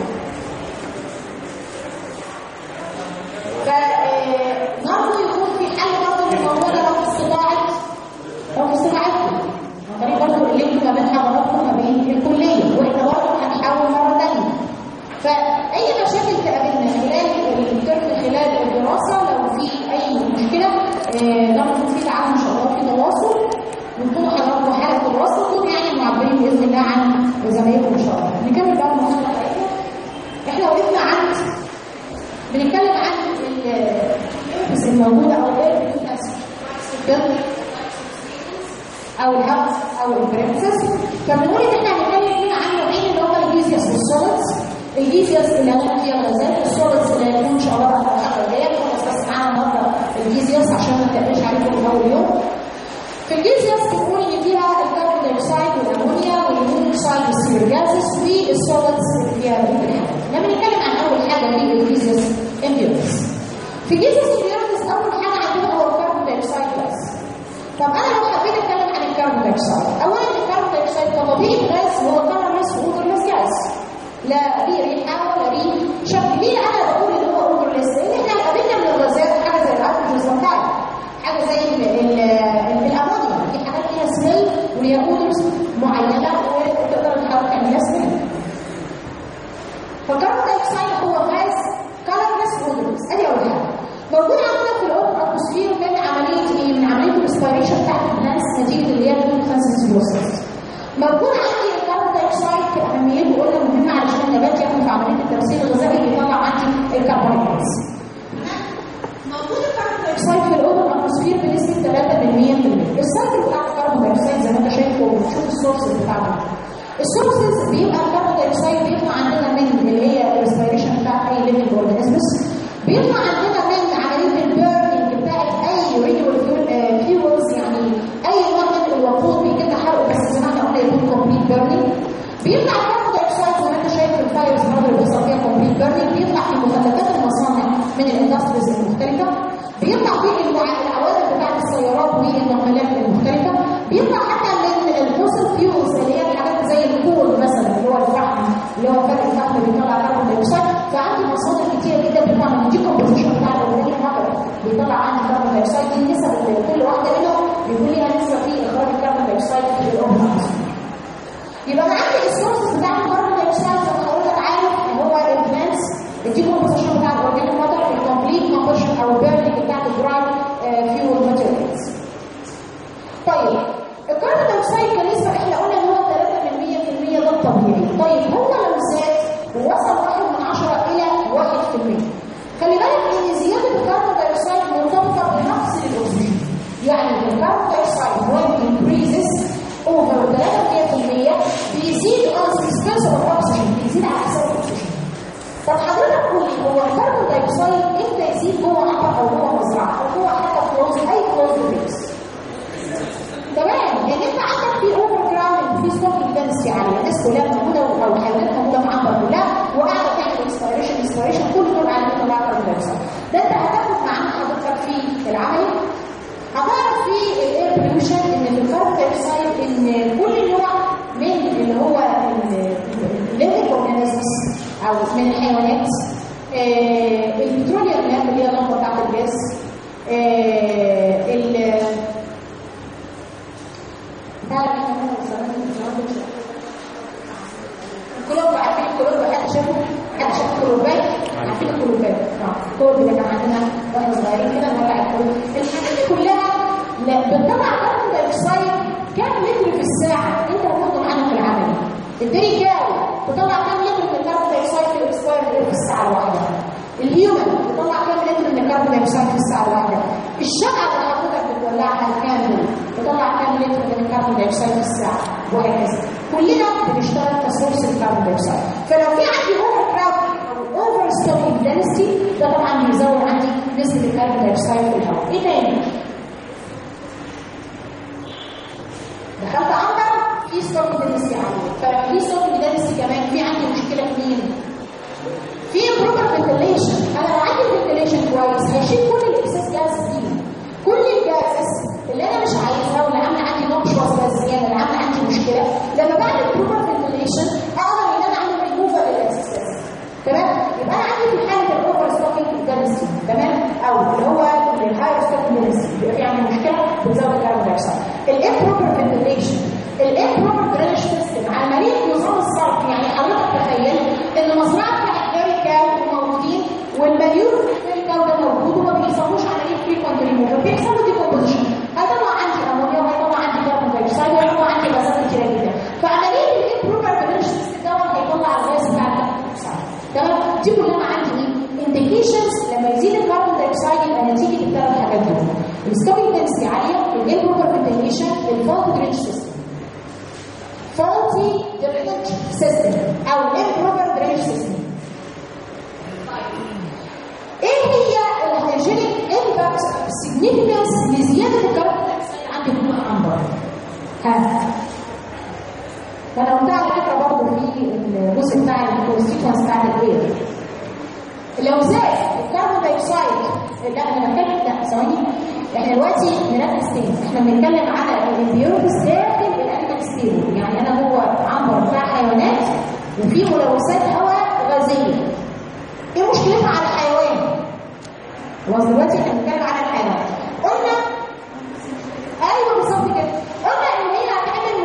فنرجو يكون في حل برضه للموضوع ده لو في استطاعه لو في استطاعتكم عن طريق برضه اللينك ما بين حضراتكم وما بين الكليه واحنا برضه هنحاول مره ثانيه فاي مشاكل تقابلنا خلال الترم خلال الدراسه لو في اي مشكله آه، ده المفروض في تعاون ان شاء الله في تواصل ونكون حضراتكم حاله تواصل ونكون يعني معبرين باذن الله عن زمايلكم ان شاء الله نكمل بقى المحاضره بتاعتنا احنا وقفنا عند بنتكلم عن الانفس الموجوده او ايه او الهبس او البرنسس فبنقول ان احنا هنتكلم هنا عن نوعين اللي هم الفيزيوس والسوليدز الفيزيوس اللي هتكون فيها الغازات السوليدز اللي هتكون ان شاء الله بقى الحلقه الجايه خلاص بس معانا النهارده الفيزيوس عشان ما تقلقش عليكم من اول يوم في الفيزيوس بنقول ان فيها الكربون دايوكسيد والامونيا والمونوكسيد والسير جازز وليها اودرز معينه وتقدر تحاول تعملها سمين فالكربون دايوكسيد هو غاز كلرلس اودرز ادي اول حاجه موجود عندنا في الاوبن اتموسفير من عمليه ايه؟ من عمليه الاسبيريشن بتاعت البلانس نتيجه اللي هي الفانسنسيوسس موجود عندي الكربون دايوكسيد اهميته قلنا مهمه علشان النبات ياخد في عمليه الترسيب الغذائي بيطلع عندي الكربوهيدرات موجود الكربون دايوكسيد في الاوبن اتموسفير بنسبه 3% السايكل بتاع الكربون دايوكسيد زي ما انت شايف وبتشوف السورس بتاعته السورسز بيبقى الكربون دايوكسيد بيطلع عندنا من اللي هي الريسبيريشن بتاع اي ليفنج اورجانيزمز بيطلع عندنا من عمليه البيرنينج بتاعت اي ريديوال فيولز يعني اي نوع من الوقود بيتم حرقه بس زي ما احنا قلنا يكون كومبليت بيرنينج بيطلع الكربون دايوكسيد زي ما انت شايف في الفايرز برضه اللي بيحصل فيها كومبليت بيرنينج بيطلع في مخلفات المصانع من الاندستريز المختلفه بيطلع في العوادم بتاعت السيارات والنقلات المختلفه بيطلع حتى من الفوسل فيولز اللي هي الحاجات زي الكول مثلا اللي هو الفحم اللي هو فرق الفحم بيطلع كربون دايوكسيد فعندي مصادر كتير جدا بتطلع من الديكومبوزيشن بتاع الاورجانيك ماتر بيطلع عندي كربون دايوكسيد دي النسب اللي كل واحده منهم بيكون ليها نسبه في اخراج الكربون دايوكسيد في الاورجانيك يبقى انا عندي السورس بتاع الكربون دايوكسيد زي ما حضرتك عارف هو البلانس الديكومبوزيشن بتاع الاورجانيك ماتر الكومبليت كومبوزيشن او البيرنينج بتاع الدراي فيول ماتيريالز طيب الكربون دايوكسيد كنسبه احنا قلنا ان هو 3% ده الطبيعي طيب هو لو زاد ووصل 1 من 10 الى 1% خلي بالك ان زياده الكربون دايوكسيد مرتبطه بنقص الاكسجين يعني الكربون دايوكسيد when increases over 3% بيزيد on the expense of oxygen بيزيد على حساب الاكسجين طب حضرتك قول لي هو الكربون دايوكسيد امتى يزيد جوه عقر او جوه مزرعه او جوه حاجه كلوز اي كلوز بيكس تمام لان انت عندك في اوفر جراوند في ستوك دنسي عاليه الناس كلها موجوده او حيوانات موجوده معاها كلها وقاعده تعمل انسبيريشن انسبيريشن كل دول على طبعا كربون دايوكسيد ده انت هتاخد معانا حضرتك في العمل هتعرف في الاير بوليوشن ان في الكربون دايوكسيد ان كل نوع من اللي هو الليفنج اورجانيزمز او من الحيوانات آه البتروليوم اللي هي اللمبه بتاعت الجاز آه كلهم عارفين الكلوب حد شافه حد شاف الكلوبات عارفين الكلوبات اه الكلوب اللي كان عندنا واحنا صغيرين كده نولع الكلوب الحاجات دي كلها لا بتطلع كربون دايوكسيد كام لتر في الساعه انت هتاخده معانا في العمل الدري جاو بتطلع كام لتر من الكربون دايوكسيد في الاكسباير في الساعه الواحده الهيومن بتطلع كام لتر من الكربون دايوكسيد في الساعه الواحده الشمعه اللي حضرتك بتولعها الكاندل بتطلع كام لتر من الكربون دايوكسيد في الساعه وهكذا كلنا بنشتغل كسورس الكربون دايوكسيد فلو في عندي اوفر كراود او اوفر ستوكينج دنسيتي ده طبعا بيزود عندي نسبه الكربون دايوكسيد في الهواء ايه تاني؟ دخلت عنبر في ستوكينج دنسيتي عاليه ففي ستوكينج دنسيتي كمان في عندي مشكله في مين؟ في بروبر فنتليشن انا لو عندي فنتليشن كويس هيشيل كل الاكسس جاز دي كل الجازز اللي انا مش عايزها واللي عامله عندي نقش بس زياده اللي عامله عندي مشكله لما بعمل بروبر فنتليشن اقدر ان انا اعمل ريموفر للاكسسات تمام يبقى انا عندي في حاله الاوفر ستوكينج دنسي تمام او اللي هو الهاير ستوكينج دنسي بيبقى في عندي مشكله بتزود الكربون دايوكسيد الامبروبر فنتليشن الامبروبر درينج سيستم عمليه نظام الصرف يعني حضرتك تخيل ان مزرعه بتاعت جاري كاو موجودين والمليون جاري كاو ده موجود وما بيحصلوش عمليه فريكونت ريموفر بيحصل له ديكومبوزيشن هيطلع عندي امونيا وهيطلع عندي كربون دايوكسيد وهيطلع عندي غازات كتيره جدا فعمليه الامبروبر درينج سيستم دوت هيطلع الغاز بتاع الكربون دايوكسيد تمام دي كلها عندي ايه انديكيشنز لما يزيد الكربون دايوكسيد يبقى نتيجه الثلاث حاجات دول الستوكينج دنسيتي عاليه الامبروبر فنتيليشن الفولت درينج سيستم faulty drainage system او improper drainage system ايه هي الهيجينيك امباكت significance لزياده الكربون دايوكسيد عند هدوء العنبر ها وانا قلتها على فكره برضه في الجزء بتاع الكونستيتوانس بتاع الاير لو زاد الكربون دايوكسيد لا انا بتكلم لا ثواني احنا دلوقتي نركز تاني احنا بنتكلم على البيوتس داخل الانيمال ستيبل يعني انا جوه عنبر بتاع حيوانات وفي ملوثات هواء غازيه ايه مشكلتها على الحيوان؟ خلاص دلوقتي احنا بنتكلم على الحيوان قلنا ايوه بالظبط كده قلنا ان هي هتعمل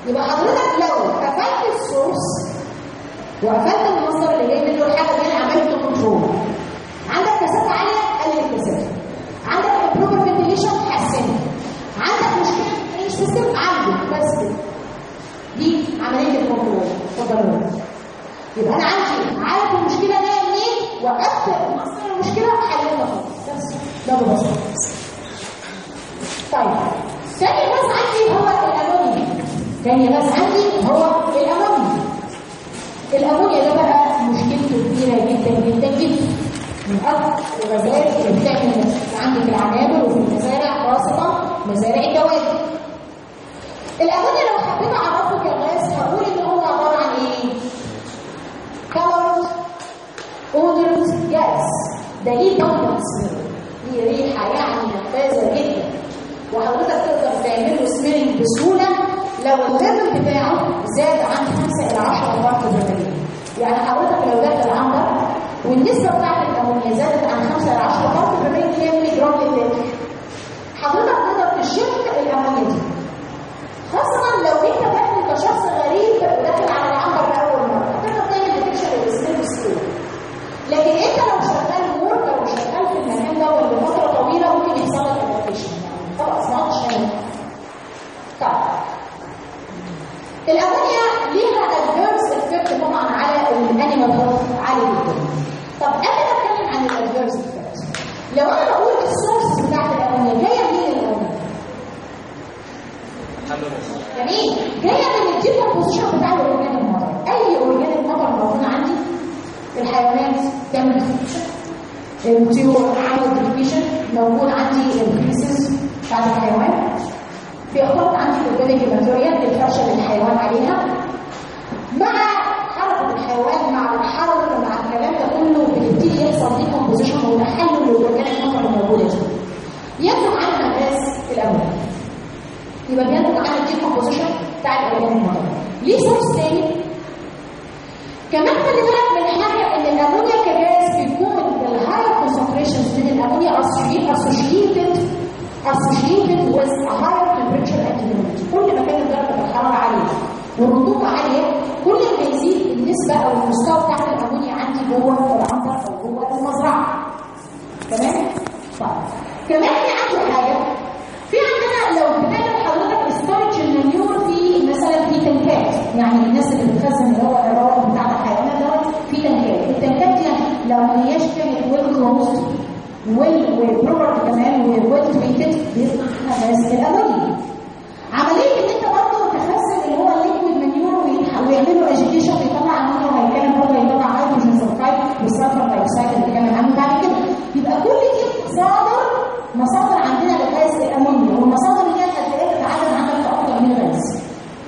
يبقى حضرتك لو قفلت السورس وقفلت المصدر اللي جاي منه الحاجه دي عملت كنترول عندك كثافه عاليه قلل الكثافه عندك امبروفر فنتيليشن حسنها عندك مشكله في الريش سيستم عالجه بس كده دي عمليه الكنترول اتفضل يبقى انا عندي عارف المشكله جايه منين وقفت مصدر المشكله حللها خالص بس ده ببساطه طيب ثاني بس عندي هو الامونيا ثاني بس عندي هو الامونيا الامونيا ده بقى مشكلته كبيره جدا جدا جدا من اكثر الغازات اللي بتعمل عندي في العنابر وفي المزارع خاصه مزارع الدواب الامونيا لو حبيت اعرفه كغاز هقول ان هو عباره عن ايه؟ colored odorous gas ده ليه طبقه ليه ريحه يعني نفاذه جدا وحضرتك تقدر تعمل له سميرنج بسهوله لو الليفل بتاعه زاد عن 5 الى 10 بارت بالمليون يعني حضرتك لو دخل عنبر والنسبه بتاعت الامونيا زادت عن 5 الى 10 بارت بالمليون اللي هي ملي جرام للتر حضرتك تقدر تشفت الامونيا دي خاصه لو انت داخل كشخص غريب وداخل على العنبر لاول مره هتقدر تعمل ديتكشن للسميل بسهوله لكن انت لو شغال ورك او شغال في المكان ده لفتره طويله ممكن يحصل لك ادابتيشن يعني خلاص ما عادش هينفع طيب الامونيا ليها ادفيرس افكت طبعا على الانيمال هيلث عالي جدا طب قبل ما اتكلم عن الادفيرس افكت لو انا بقول السورس بتاعت الامونيا جايه منين الامونيا؟ جميل جايه من الديكومبوزيشن بتاع الاورجانيك ماتر اي اورجانيك ماتر موجود عندي الحيوانات تعمل الطيور عمل ديفيشن موجود عندي الفيسز بتاعت الحيوان بيخلط عندي الاورجانيك ماتيريال الفرشه اللي الحيوان عليها مع حركه الحيوان مع الحركه مع الكلام ده كله بتبتدي يحصل ديكومبوزيشن وتحلل الاورجانيك ماتر الموجوده دي ينتج عنها غاز الامونيا يبقى بينتج عن الديكومبوزيشن بتاع الاورجانيك ماتر ليه سورس تاني كمان خلي بالك من حاجه ان الامونيا كجاز بيكون الهاير كونسنتريشنز من الامونيا associated associated with a higher temperature and humidity كل ما كانت درجه الحراره عاليه والرطوبه عاليه كل ما يزيد النسبه او المستوى بتاع الامونيا عندي جوه العنبر او جوه المزرعه تمام؟ طيب كمان في عندي حاجه في عندنا لو بتعمل حضرتك ستورج المنيور في مثلا في تنكات يعني الناس اللي بتخزن اللي هو الروابط بتاع الحيوانات دوت في تنكات التنكات دي لو ما هياش كانت ويل كلوزد ويل وبروبر كمان ويل تريتد بيطلع منها غاز الامونيا عمليه ان انت برضه تخزن اللي هو الليكويد منيور ويعملوا اجيتيشن بيطلع امونيا وهيتكلم برضه يطلع هيدروجين سلفايد والسلفر دايوكسيد اللي بنتكلم عنه بعد كده يبقى كل دي مصادر مصادر عندنا لغاز الامونيا والمصادر دي هتلاقيها تتعدد عندك في اكتر من غاز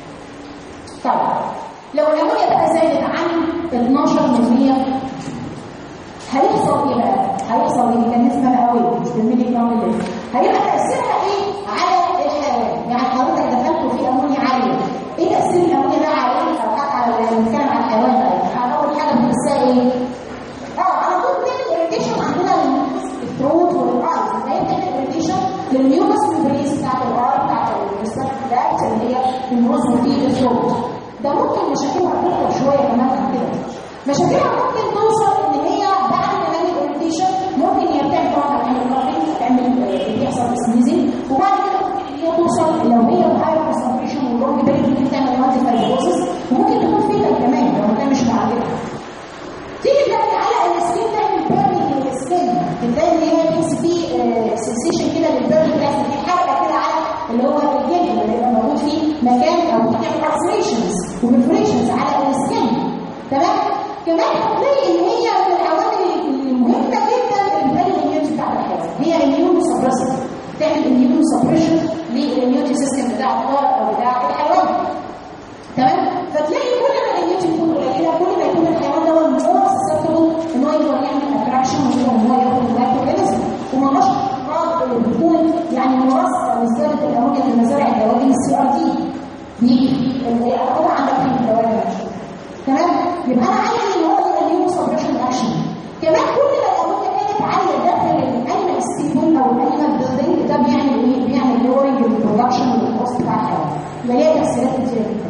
طيب لو الامونيا بقى زادت عن 12% هيحصل ايه بقى؟ هيحصل ايه؟ كان نسبه قوي مش بالملي جرام اللي هيبقى تاثيرها ايه على الحيوان؟ يعني حضرتك دخلت في امونيا عاليه ايه تاثير الامونيا ده على او على نتكلم عن الحيوان بقى اول حاجه بنحسها ايه؟ اه على طول بنعمل اريتيشن عندنا للثروت والايز فهي بتعمل اريتيشن للميوكس ميمبريز بتاعت الار بتاعت الستاكت اللي هي الموز في الثروت ده ممكن مشاكلها تكتر شويه كمان عن كده مشاكلها ممكن توصل ان هي بعد ما نعمل اورينتيشن ممكن هي بتعمل طبعا تعمل كارنج تعمل بيحصل سنيزنج وبعد كده ممكن ان هي توصل لو هي هاي كونسنتريشن واللونج بريد ممكن تعمل مالتي فايبروسس وممكن تكون فيتال كمان لو ما كانش معالجها تيجي تلاقي على السكين تعمل بيرنينج للسكين تلاقي ان هي تحس فيه سنسيشن كده للبيرن بتاعت في حركه كده على اللي هو الجلد اللي بيبقى موجود فيه مكان او بتعمل اكسريشنز وبرفوريشنز على السكين تمام كمان هتلاقي ان هي من العوامل المهمه جدا البال الاميونتي بتاع الحيوان هي اميون سبريسر تعمل اميون سبريشن للاميونتي سيستم بتاع الطائر او بتاع الحيوان تمام فتلاقي كل ما الاميونتي تكون قليله كل ما يكون الحيوان ده مور سسبتبل ان هو يقدر يعمل اتراكشن وان هو ياخد المايكروبيزم وما نشر امراض اللي بتكون يعني مرصده لزياده الامونيا في المزارع الدواجن السي ار دي دي اللي طبعا عندك في الدواجن تمام يبقى انا عايز ان هو يبقى ليه سبريشن اكشن كمان كل ما الامونيا كانت عاليه داخل الانيمال ستيبل او الانيمال بيلدينج ده بيعمل ايه؟ بيعمل لورنج للبرودكشن والكوست بتاع الحيوان يبقى ليها تاثيرات كتيره جدا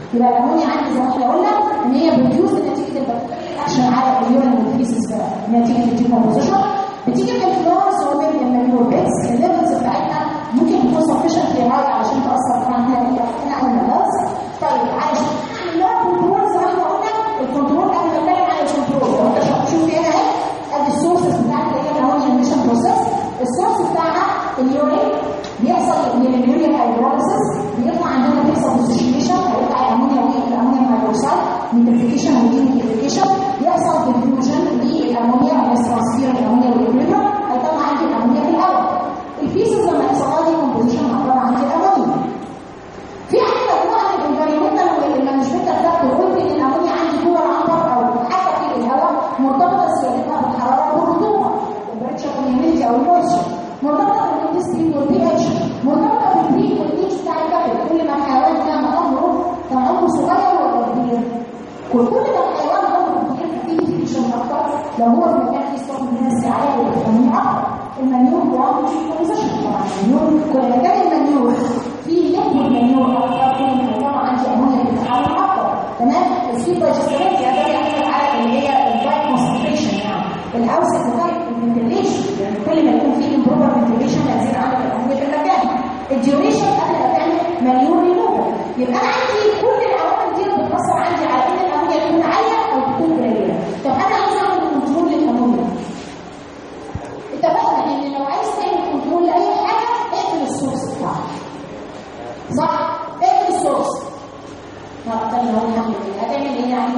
يبقى الامونيا عندي زي ما احنا قلنا ان هي بروديوس نتيجه البكتيريا اكشن على اليورين والفيسز نتيجه الديكومبوزيشن بتيجي من الفلورز ومن المانيور بيتس الليفلز بتاعتها ممكن تكون سفشنت هاي علشان تاثر طبعا هنا هنا على الناس طيب علشان اعمل لها كنترول زي ما احنا قلنا الكنترول قبل ما اتكلم عن الكنترول لو انت شوف هنا اهي ادي السورسز بتاعت اللي هي الامونيا ميشن بروسيس السورس بتاعها اليورين بيحصل من اليوريا هيدروليسيس بيطلع عندنا بيحصل ديسوشيشن هيطلع الامونيا والامونيا هيدروسايد نيتريفيكيشن ودينيتريفيكيشن يحصل ديفيوجن للامونيا او ترانسفير الامونيا والاكويبر هيطلع عندي الامونيا في الهواء الفيسز لما يحصل لها ديكومبوزيشن هتطلع عندي الامونيا في عندي مجموعه من الانفيرمنتال والمانجمنتال فاكتور قلت ان الامونيا عندي جوه العنبر او حتى في الهواء مرتبطه سيادتها بالحراره والرطوبه التمبريتشر والهيوميديتي او المويستشر مرتبطه بالانتستين والبي اتش مرتبطه بالبريك والاتش بتاع الكبد كل ما الحيوان كان عمره كان عمره صغير ولا كبير كل كل ما الحيوان عمره كبير فيه فيكشن اكتر لو هو في مكان فيه ستوك من الناس عالي والفيتامين اكتر المنيور هو مش كومبوزيشن طبعا المنيور كل ما كان المنيور فيه ليكويد منيور اكتر كل ما كان عندي امونيا بتتحرك اكتر تمام السويت دايجستريت يعني ده بيعتمد على اللي هي الدايت كونسنتريشن يعني الاوسط بتاعت الفنتليشن يعني كل ما يكون فيه امبروفر فنتليشن هيزيد عندك الامونيا في المكان الديوريشن قبل ما تعمل مليون ريموفر يبقى انا عندي كل العوامل دي بتاثر عندي على ان الامونيا تكون عاليه او تكون قليله طب انا عايز اعمل كنترول للامونيا اتفقنا ان لو عايز تعمل كنترول لاي حاجه اقفل السورس بتاعها صح اقفل السورس طب استنى هو هعمل ايه هتعمل ايه يعني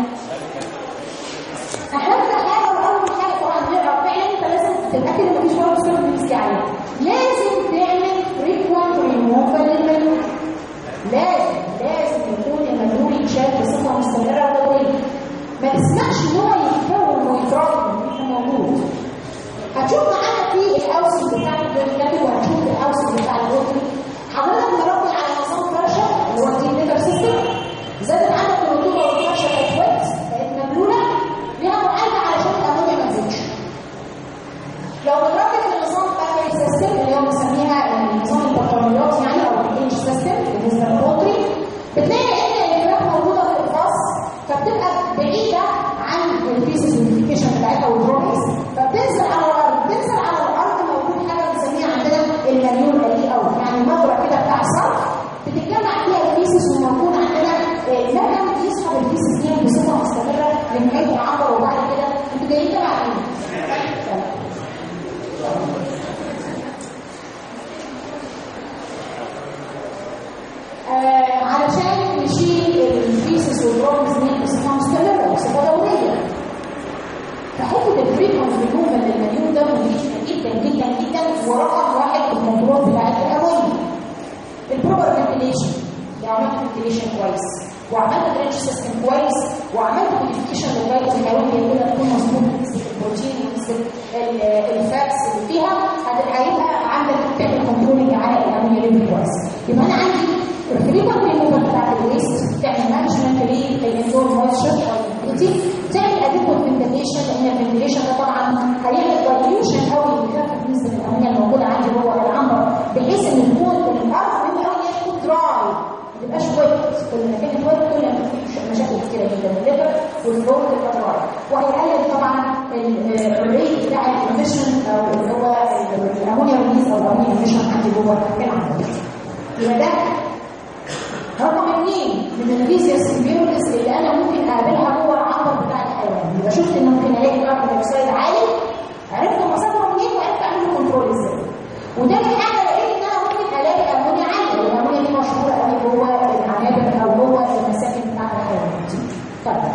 اهم حاجه واول حاجه طبعا نقرا فعلا انت لازم تتاكد ان مفيش ولا سورس بيمسك عليه لازم تعمل فريكوانت ريموفال للمنيور لازم لازم يكون المنيور يتشال بصفه مستمره ودوريه ما تسمعش ان هو يتكون ويتراكم يبقى موجود هتشوف معانا في الاوسط بتاع الكابل وهتشوف الاوسط بتاع الوتر حضرتك مربي على نظام فرشه اللي هو الدي ليتر سيستم زادت عندك الرطوبه والفرشه بقت ويت بقت مبلوله ليها معالجه علشان الامونيا ما تزيدش لو بنربي في النظام بتاع سيستم اللي هو بنسميها نظام البطاريات يعني او الانش سيستم بالنسبه للبوتري بتلاقي ان الفراخ موجوده في القفص فبتبقى بعيده عن الفيسز والنيفيكيشن بتاعتها والبروبيس فبتنزل على الارض بتنزل على الارض موجود حاجه بنسميها عندنا المليون دي او يعني مجرى كده بتاع صرف بتتجمع فيها الفيسز وموجود عندنا مكان يسحب الفيسز دي بصفه مستمره لنهايه العنبر وبعد كده انتوا جايين تبع ايه؟ آه علشان نشيل الفيسس والبروبلز دي بصفه مستمره بصفه دوريه فحته الفريكونس ريموفال للمليون ده مهم جدا جدا جدا ورقم واحد في الكنترول بتاع الهويه البروبر فنتيليشن لو عملت فنتيليشن كويس وعملت درينج سيستم كويس وعملت موديفيكيشن للغايه الحيوان اللي كده تكون مظبوط نسبه البروتين ونسبه الفاتس اللي فيها هيبقى عندك تعمل كنترولنج على الامونيا ليفل كويس يبقى انا عندي الفريكونس ريموفال بتاعت الويست تعمل مانجمنت للاندور مويستشر او الهيوميديتي تعمل اديكوت فنتيليشن لان الفنتيليشن ده طبعا هيعمل دايليوشن قوي بيخفف نسبه الامونيا الموجوده عندي جوه العنبر بحيث ان تكون الارض مهم قوي ان هي تكون دراي ما تبقاش ويت كل ما كانت ويت كل ما في مشاكل كتيره جدا الليفر والفلور تبقى دراي وهيقلل طبعا الريت بتاع الاميشن او اللي هو الامونيا ريليز او الامونيا اميشن عندي جوه العنبر يبقى ده رقم اثنين من الفيزيوس سيمبيوليس اللي انا ممكن اقابلها جوه العنبر بتاع الحيوان يبقى شفت ان ممكن الاقي كاربون دايوكسيد عالي عرفت مصادره منين وعرفت اعمل له كنترول ازاي وده من حاجه لقيت ان انا ممكن الاقي امونيا عاليه والامونيا دي مشهوره قوي جوه العنابر او جوه المساكن بتاعت الحيوانات طيب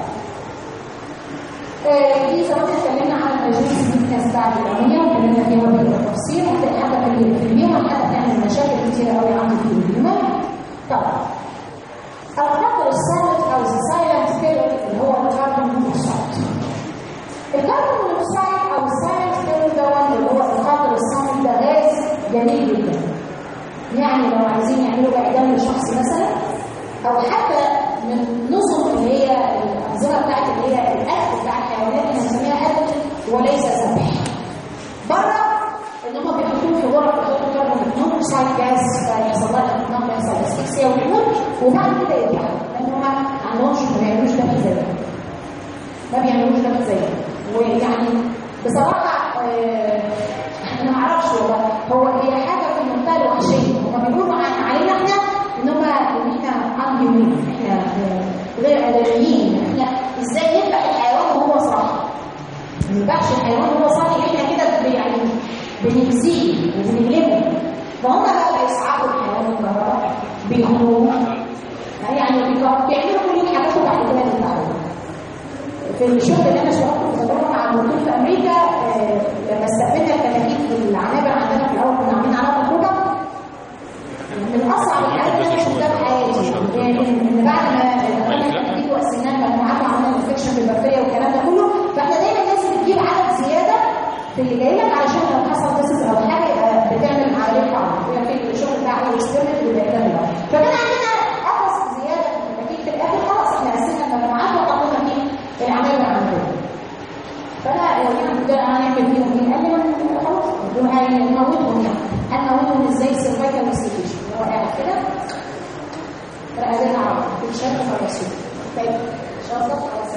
آه دي زمان اتكلمنا عن الجينيس بتاعت الامونيا واتكلمنا فيها بالتفصيل هتلاقي حتى في اليوم حتى تعمل مشاكل كتيره قوي عندي في اليوم طبعا الخطر الصامت او السايلنت كيلر اللي هو الكربون مونوكسيد الكربون مونوكسيد او السايلنت كيلر ده اللي هو الخطر الصامت ده غاز جميل جدا يعني لو عايزين يعملوا اعدام لشخص مثلا او حتى من نظم اللي هي الانظمه بتاعت اللي هي الاكل بتاع الحيوانات اللي بنسميها اكل وليس ذبح بره ان هم بيحطوه في غرف يحطوا كربون مونوكسيد جاز فيحصل لها اطلاق يحصل اسفكسيا ويموت وبعد كده يرجع لان هم ما عندهمش ما بيعملوش ده زينا ما بيعملوش ده زينا ويعني بصراحه آه، انا ما اعرفش والله هو هي حاجه في منتهى الوحشيه هم بيقولوا عن علينا احنا ان هم ان احنا انهيومين احنا آه، غير ادميين احنا ازاي نذبح الحيوان وهو صاحي ما نذبحش الحيوان وهو صاحي احنا كده يعني بنجزيه وبنجلبه فهم بقى بيسعفوا الحيوان الكهرباء بيهنوه يعني بيعملوا كل الحاجات وبعد كده بيتعبوا في الشغل اللي انا اشتغلت في تجربه مع الدكتور في امريكا آه، لما استقبلنا الكتاكيت في العنابر عندنا في الاول كنا عاملين عليها تجربه من اصعب الحاجات اللي انا شفتها في حياتي يعني ان بعد ما عملنا الكتاكيت وقسمناها مجموعات وعملنا انفكشن بالبكتيريا والكلام ده كله فاحنا دايما لازم نجيب عدد زياده في اللي جاي لك علشان لو حصل ديسز او حاجه يبقى بتعمل عمليه طعم هي في الشغل بتاع الاكسبيرمنت اللي بيعملها فكان عندنا قفص زياده في الكتاكيت في الاخر خلاص احنا قسمنا المجموعات وحطينا فيه العمليه عندنا فانا يعني كنت هنعمل فيهم ايه؟ قال لي خلاص دول هنموتهم يعني هنموتهم ازاي سيرفايكال انستيتيوشن اللي هو قاعد كده رقبتنا عرض في شركه فرنسيه طيب شرطه خلاص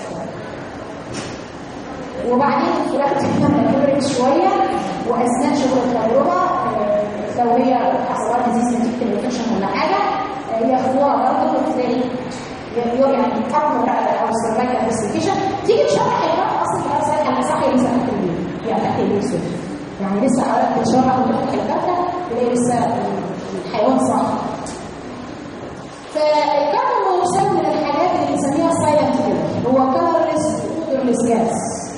وبعدين الفراخ لما كبرت شويه واثناء شغل التجربه آه، لو هي حصلت ديزيز نتيجه الانفكشن ولا حاجه آه، ياخدوها برضه وتلاقي يعني تحكموا بقى او السيرفايكال انفستيجيشن تيجي تشرح الفرق اصلا في الاسئله انا صاحي لسه تحت الليل يعني تحت الليل سوري يعني لسه حضرتك بتشرح وتفتح الفرقه تلاقي لسه الحيوان صاحي فالكربون مونوكسيد من الحاجات اللي بنسميها سايلنت كيلر هو كلرلس اودرلس جاز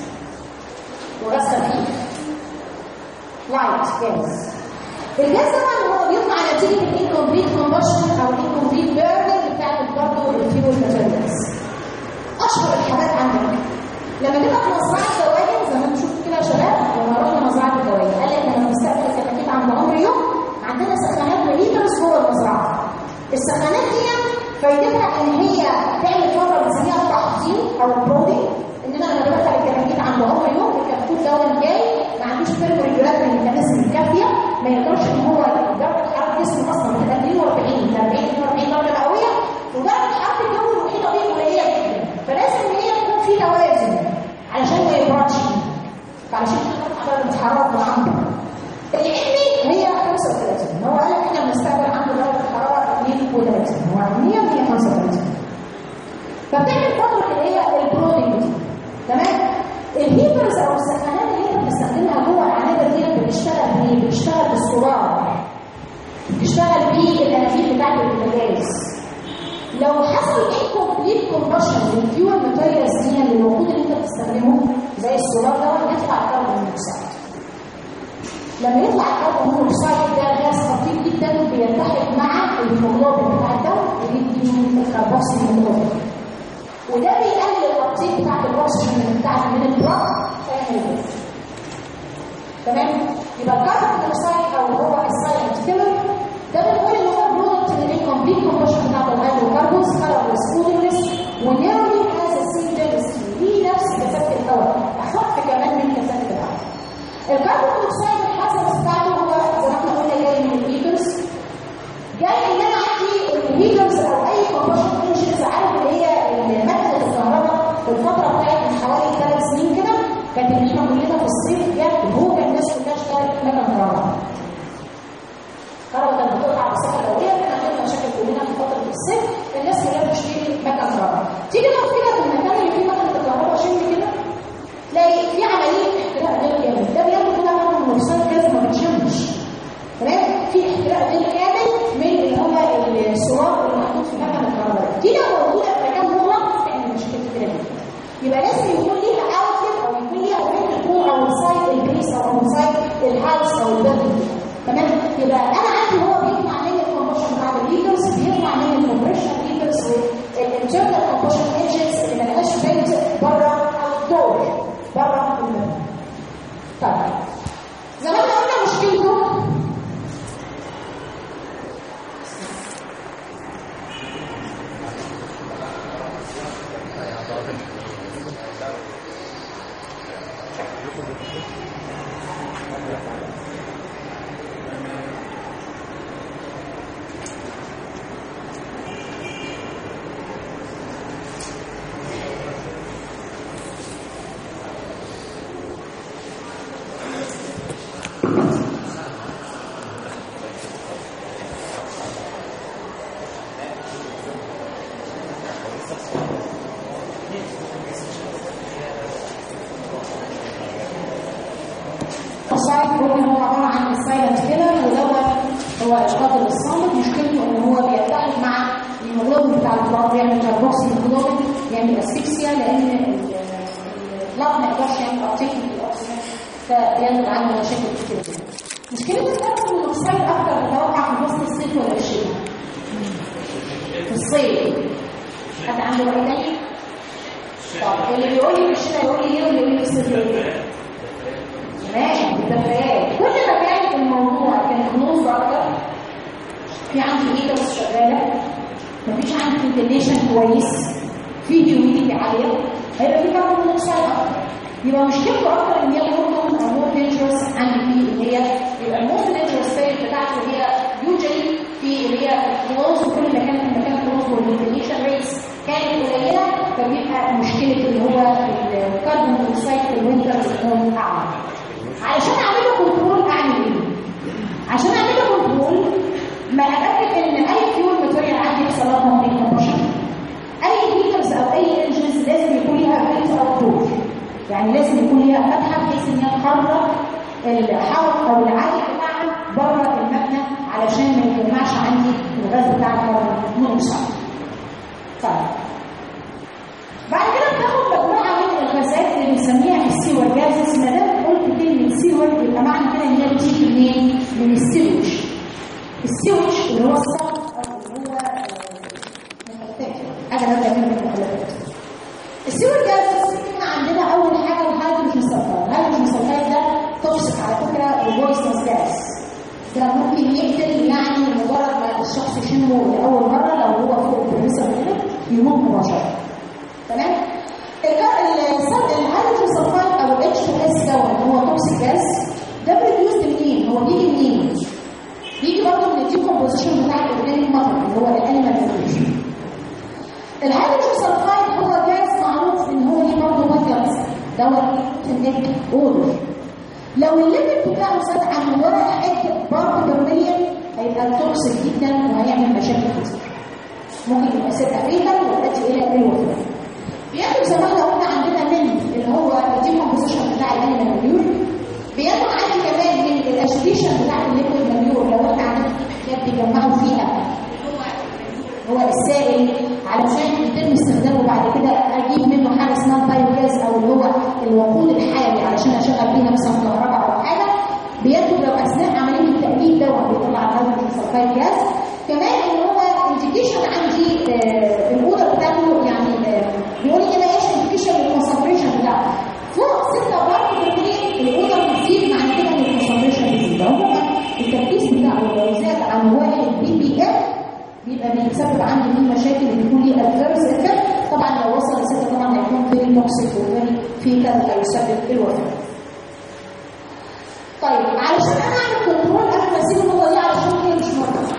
وغاز خفيف لايت جاز الجاز طبعا هو بيطلع نتيجه الانكمبليت كومبشن او الانكمبليت بيرنينج بتاعت برضه الفيول ماتيريالز اشهر الحاجات عندنا لما نبقى في مزرعه دواجن زي ما انتم شفتوا كده يا شباب لما رحنا مزرعه الدواجن قال لك لما بنستقبل الكتاكيت عند عمر يوم عندنا سخانات مليترز جوه المزرعه السخانات دي فايدتها ان هي تعمل فتره بنسميها التحضير او البرودنج ان انا لما بدخل الكتاكيت عند عمر يوم الكتكوت ده جاي ما عندوش فيلم ريجولات من المكانيزم الكافيه ما يقدرش ان هو درجه حراره جسمه اصلا بتبقى 42 ل 40 42 درجه مئويه ودرجه حراره الجو المحيطه بيه قليله جدا فلازم ان هي تكون في توازن علشان ما يبردش فعلشان كده درجه الحراره من عنده العلمي هي 35 هو قال لك احنا بنستقبل عنده درجه حراره 32 هو علميا هي 35 فبتعمل فتره اللي هي البرودنج دي تمام الهيترز او السخانات اللي احنا بنستخدمها جوه العنابر دي بتشتغل بايه؟ بتشتغل بالسولار بتشتغل بالانابيب بتاعت البوتاجاز لو حصل انكمبليت كومبشن للفيول ماتيريالز دي اللي الوقود اللي انت بتستخدمه زي السولار ده يطلع الكربون مونوكسيد لما يطلع الكربون مونوكسيد ده غاز خطير جدا بيلتحق مع الهيموجلوبين بتاع الدم ويدي الكربوكسي هيموجلوبين وده بيقلل التقطيع بتاعت الاكسجين بتاعت من البلاد فيعمل تمام يبقى الكربون مونوكسيد او هو السايلنت كيلر ده بنقول ان هو برودكت من الكومبليت كومبشن بتاعت الهيدروكربونز كلرلس اودرلس ونيرلي هاز السيم دنسيتي ليه نفس كثافه الهواء اخف كمان من كثافه الهواء الكربون مونوكسيد الحساس بتاعته هو زي ما احنا قلنا جاي من الليترز جاي ان انا عندي الليترز او اي كومبشن انجنز عارف اللي هي ماده الكهرباء في الفتره بتاعت من حوالي ثلاث سنين كده كانت ان احنا كلنا في الصيف جت هو كان الناس كلها اشتغلت مكان كهرباء كهرباء كانت بتقطع بصفه قويه كان عندنا مشاكل كلنا في فتره الصيف الناس كلها بتشتري مكان كهرباء تيجي تقف كده في المكان اللي فيه مكنه الكهرباء شم كده تلاقي في عمليه احتراق غير كامل ده بياخد كده كربون مونوكسيد جاز ما بتشمش تمام في احتراق غير كامل من اللي هو السولار اللي محطوط في مكنه الكهرباء دي لو موجوده في مكان مغلق تعمل مشكله كتير جدا يبقى لازم يكون ليها اوتلت او يكون ليها وين تكون او سايد البيس او سايد الهاوس او البيلدنج تمام يبقى انا عندي هو بيطلع من الكومبشن بتاع الليدرز بيطلع من الكومبريشن ليدرز والانترنال كومبشن انجنز اللي ملهاش بنت بره الدور بره المبنى طيب زي ما احنا قلنا مشكلته يعمل اسفكسيا لان البلاد ما يقدرش يعمل ابتيك للاكسجين فبينتج عنه مشاكل كتير جدا مشكله الكربون مونوكسيد اكتر بتوقع في فصل الصيف ولا الشتاء؟ في الصيف حد عنده راي تاني؟ طب اللي بيقول لي في الشتاء يقول لي ايه واللي يقول لي في الصيف يقول لي ايه؟ ماشي بالتفريات كل ما كان الموضوع كان كنوز اكتر في عندي هيترز شغاله مفيش عندي فنتيليشن كويس في هيوميديتي عاليه هيبقى في كاربون مونوكسيد اكتر يبقى مشكلته اكتر ان هي ممكن مور دينجرس عندي في اللي هي يبقى الموست دينجرس ستيج بتاعته اللي هي يوجوالي في اللي هي كلوز وكل مكان في مكان كلوز والفنتيليشن ريتس كانت قليله فبيبقى مشكله اللي هو الكربون مونوكسيد في الوينتر بتكون اعلى علشان اعمل له كنترول اعمل ايه؟ عشان اعمل له كنترول ما اتاكد ان اي فيول ماتيريال عندي يحصل لها كومبشن اي هيترز او اي انجنز لازم يكون ليها فيلت او دور يعني لازم يكون ليها فتحه بحيث ان هي تخرج الحرق او العالي بتاعها بره المبنى علشان ما يتجمعش عندي الغاز بتاع الكربون مونوكسيد طيب بعد كده بناخد مجموعه من الغازات اللي بنسميها السيور جازز ما دام قلت كلمه سيور يبقى معنى كده ان هي بتيجي منين؟ من السيوج السيوج اللي هو الصرف او اللي هو مخلفات حاجه نازله من المخلفات السيور جازز احنا عندنا اول حاجه الهيدروجين سلفايد الهيدروجين سلفايد ده توكسيك على فكره وبويسنس جاز ده ممكن يقتل يعني مجرد ما الشخص يشمه لاول مره لو هو فوق البروفيسور كده يموت مباشره تمام الهيدروجين سلفايد او الاتش 2 اس دوت هو توكسيك جاز ده بروديوسد منين هو بيجي منين بيجي برضه من الديكومبوزيشن بتاع الاورجانيك ماتر اللي هو الانيمال نيوتريشن الهيدروجين سلفايد هو جاز معروف ان هو ليه برضه ماترز دوت تنك اودر لو الليمت بتاعه زاد عن واحد بارت بير مليون هيبقى توكسيك جدا وهيعمل مشاكل كتير ممكن يبقى سرقه فيها ويؤدي الى الوفاه بياخد زمان لو قلنا عندنا من اللي هو الديكومبوزيشن بتاع الانيمال مانيور بياخد عندي كمان من الاشريشن بتاع الليكويد مانيور لو احنا عندنا حاجات بيجمعوا فيها هو السائل علشان يتم استخدامه بعد كده اجيب منه حاجه اسمها بايوجاز او اللي هو الوقود الحيوي علشان اشغل بيه مثلا كهرباء او حاجه بياخد لو اثناء عمليه التأكيد دوت بيطلع الهيدروجين سلفايد جاز كمان ان هو انديكيشن عندي آه الاوضه بتاعته يعني آه بيقول لي هنا ايش انديكيشن للكونسنتريشن بتاعه فوق 6 بارت بالمية الاوضه بتزيد معنى كده ان الكونسنتريشن بيزيد عموما التركيز بتاعه لو زاد عن واحد بي بي ام بيبقى بيسبب عندي فيه مشاكل بيكون ليه ادفيرس افكت طبعا لو وصل لستة طبعا هيكون فيري توكسيك وفيري فيتال هيسبب الوفاه طيب علشان انا اعمل كنترول قبل ما اسيب النقطه دي علشان هي مش مهمه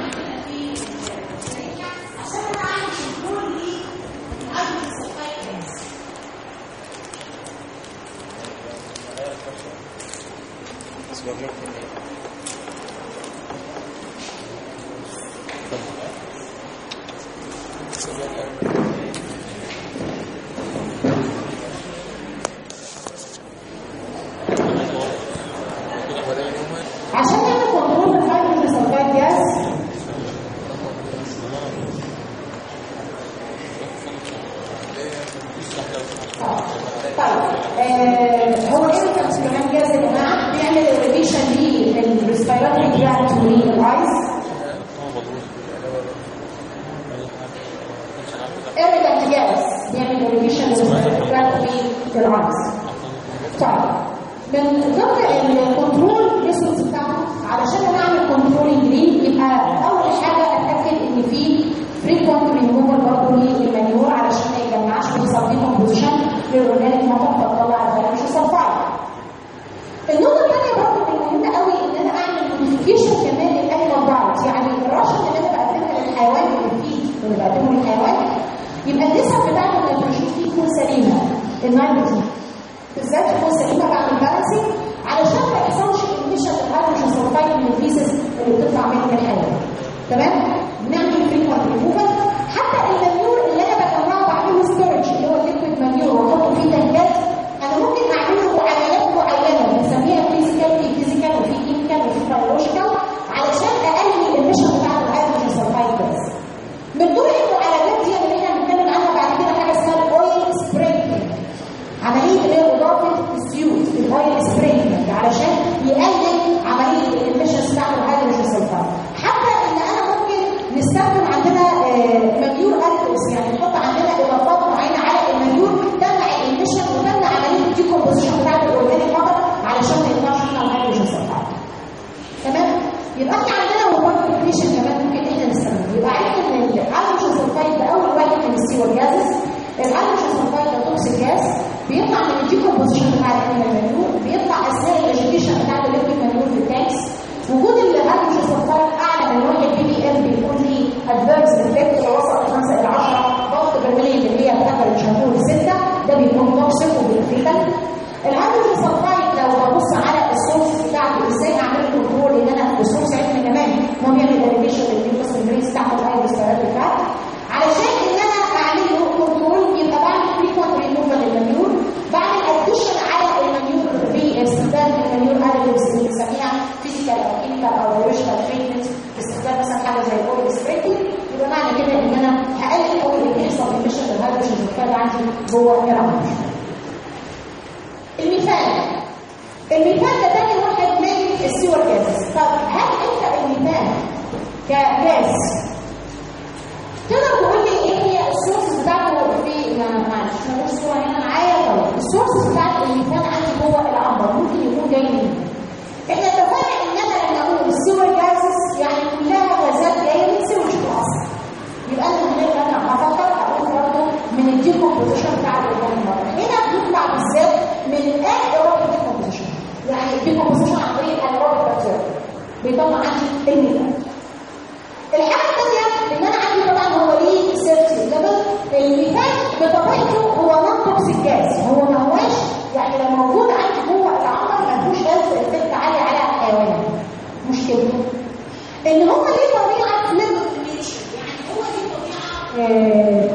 عشان نعمل كنترول للهيدروجين سلفايد جاز طيب آه هو ايه كمان جاز يا جماعه بيعمل ريفيشن للريسبيراتوري جلاند والايس ايريدنت جاز بيعمل ريفيشن للريسبيراتوري جلاند والايس طيب من ضمن الكنترول ميثودز بتاعته علشان انا اعمل كنترولنج ليه يبقى اول حاجه اتاكد ان في فريكونت ريموفر برضه للمانيور علشان ما يجمعش ويحصل فيه كومبوزيشن للاورجانيك ماتر فتطلع الهيدروجين سلفايد. النقطه الثانيه برضه المهمه قوي ان انا اعمل موديفيكيشن كمان للانيمال دايت يعني الرشه اللي انا بقدمها للحيوان اللي فيه اللي بقدمه للحيوان يبقى النسب بتاعت النيتروجين فيه تكون سليمه النيتروجين بالذات تكون سليمه بعد البالانسنج علشان ما يحصلش انيميشن الهيدروجين سلفايد من الفيزز اللي بتطلع من الحيوان تمام بنعمل فريكوانت ريموفال حتى المانيور اللي انا بجمعه بعمله ستورج اللي هو الليكويد مانيور واحطه فيه تنجات انا ممكن اعمله معاينات معينه بنسميها فيزيكال في فيزيكال وفي كيميكال وفي بيولوجيكال علشان اقلل الاميشن بتاع الهيدروجين سلفايد بس من دول المعالجات دي اللي احنا بنتكلم عنها بعد كده حاجه اسمها الاويل يبقى احنا عندنا موديفيكيشن كمان ممكن احنا نستخدمه يبقى عرفنا ان الهيدروجين سلفايد ده اول واحد من السيور جازز الهيدروجين سلفايد ده توكسيك جاز بيطلع من الديكومبوزيشن بتاع الانيمال مانيور بيطلع اثناء الاجيتيشن بتاع الليكويد مانيور في التانكس وجود الهيدروجين سلفايد اعلى من واحد بي بي ام بيكون ليه ادفيرس افكت اللي وصل 5 الى 10 ضغط برميل اللي هي بتاعت الشامبو 6 ده بيكون توكسيك وبيفيتال الهيدروجين سلفايد لو ببص على السورس بتاعته ازاي اعمل كنترول ان انا السورس عرفنا كمان ان هو بيعمل ديريفيشن للنيوكليس ميمبرينز بتاعت الايرس بتاعت علشان ان انا اعمل له كنترول يبقى بعمل فريكوانت ريموفال للمنيور بعمل اديشن على المنيور باستخدام المنيور اديتيفز اللي بنسميها فيزيكال او كيميكال او بيولوجيكال تريتمنت باستخدام مثلا حاجه زي الاويل سبريتنج يبقى معنى كده ان انا هقلل قوي اللي بيحصل ايميشن للهيدروجين سلفايد عندي جوه الرمل الميثان الميثان ده تاني واحد من السيور جازز طب هل انت الميثان كجاز تقدر تقول لي ايه هي السورس بتاعته في ما معلش ما فيش صوره هنا معايا طيب السورس بتاعت الميثان عندي جوه العنبر ممكن يكون جاي منين؟ احنا اتفقنا ان انا لما اقول السيور جازز يعني كلها غازات جايه من سيوج في الاصل يبقى انا من غير انا هفكر اقول برضه من الديكومبوزيشن بتاع الانبر هنا بيطلع بالذات من ايروبيك ديكومبوزيشن يعني الديكومبوزيشن عن طريق الايروبيك بكتيريا بيطلع عندي الميثان الحاجه الثانيه ان انا عندي طبعا هو ليه سيرتي ليفل الميثان بطبيعته هو نون توكسيك جاز هو ما هواش يعني لو موجود عندي جوه العنبر ما فيهوش هيلث افكت عالي على الحيوان مشكلته ان هو ليه طبيعه ليفل يعني هو ليه طبيعه آه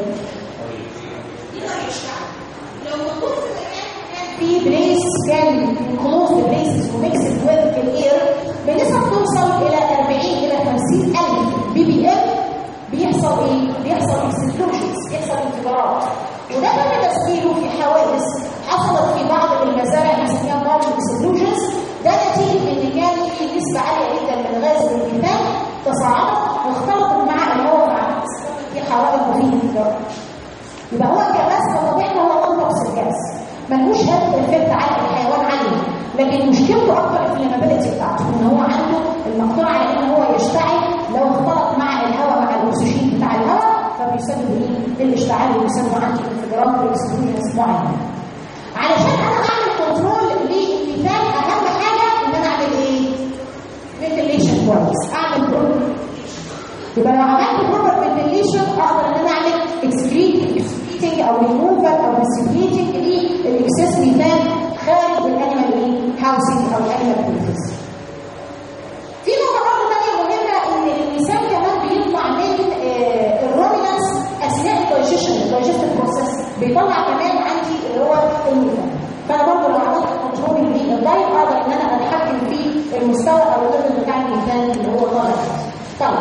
لو موجود في مكان كان في بريس كان كلوز بريسز وميكسد ويز الاير بنسب توصل الى 40 الى 50 الف بي بي ام بيحصل ايه؟ بيحصل اكسبلوجنز بيحصل انفجارات وده تم تسجيله في حوادث حصلت في بعض المزارع بنسميها بعض الاكسبلوجنز ده نتيجه ان كان في نسبه عاليه جدا من غاز الميثان تصاعدت واختلطت مع الهواء في حرائق وفي انفجارات يبقى هو كغاز بطبيعته هو انضف الجاز ملوش هدف افكت على الحيوان عنه لكن مشكلته اكتر الفلامابيلتي بتاعته ان هو عنده المقدره على ان هو يشتعل لو اختلط مع الهواء مع الاكسجين بتاع الهواء فبيسبب ايه؟ الاشتعال وبيسبب عندي انفجارات واكسجين معينه علشان انا اعمل كنترول للميثان اهم حاجه ان انا اعمل ايه؟ فنتليشن كويس اعمل بروبر يبقى لو عملت بروبر فنتليشن اقدر ان انا اعمل اكسكريتنج او ريموفال او ديسيبليتنج للاكسس ميثان خارج الانيمال ايه؟ هاوسنج او الانيمال بروسيس في نقطه برضه ثانيه مهمه ان الميثان كمان بيطلع من آه الرومينانس اثناء الدايجيشن الدايجستيف بروسيس بيطلع كمان عندي اللي هو الميثان فانا برضه لو عملت كنترول للدايت اقدر ان انا اتحكم في المستوى او الليفل بتاع الميثان اللي هو طالع طيب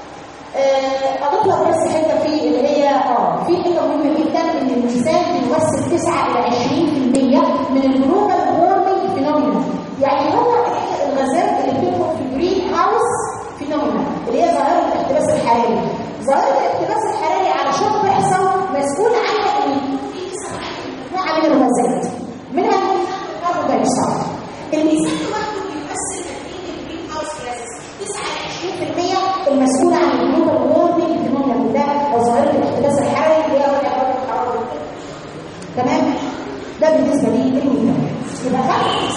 اضيف لك بس حته في اللي هي اه في حته مهمه جدا ان الميزان بيمثل 9 الى 20% من الجلوبال وورمنج فينومينا يعني هو الغازات اللي بتدخل في الجرين هاوس فينومينا اللي هي ظاهره الاحتباس الحراري ظاهره الاحتباس الحراري علشان تحصل مسؤول عنها ان في مجموعه من الغازات منها الكربون دايوكسيد الميزان لوحده بيمثل تكوين الجرين هاوس جازز 9 20% المسؤول عن الجلوبال وورمنج فينومينا ده او ظاهره الاحتباس الحراري اللي هي درجه الحراره تمام ده بالنسبه لي الميزان يبقى خمس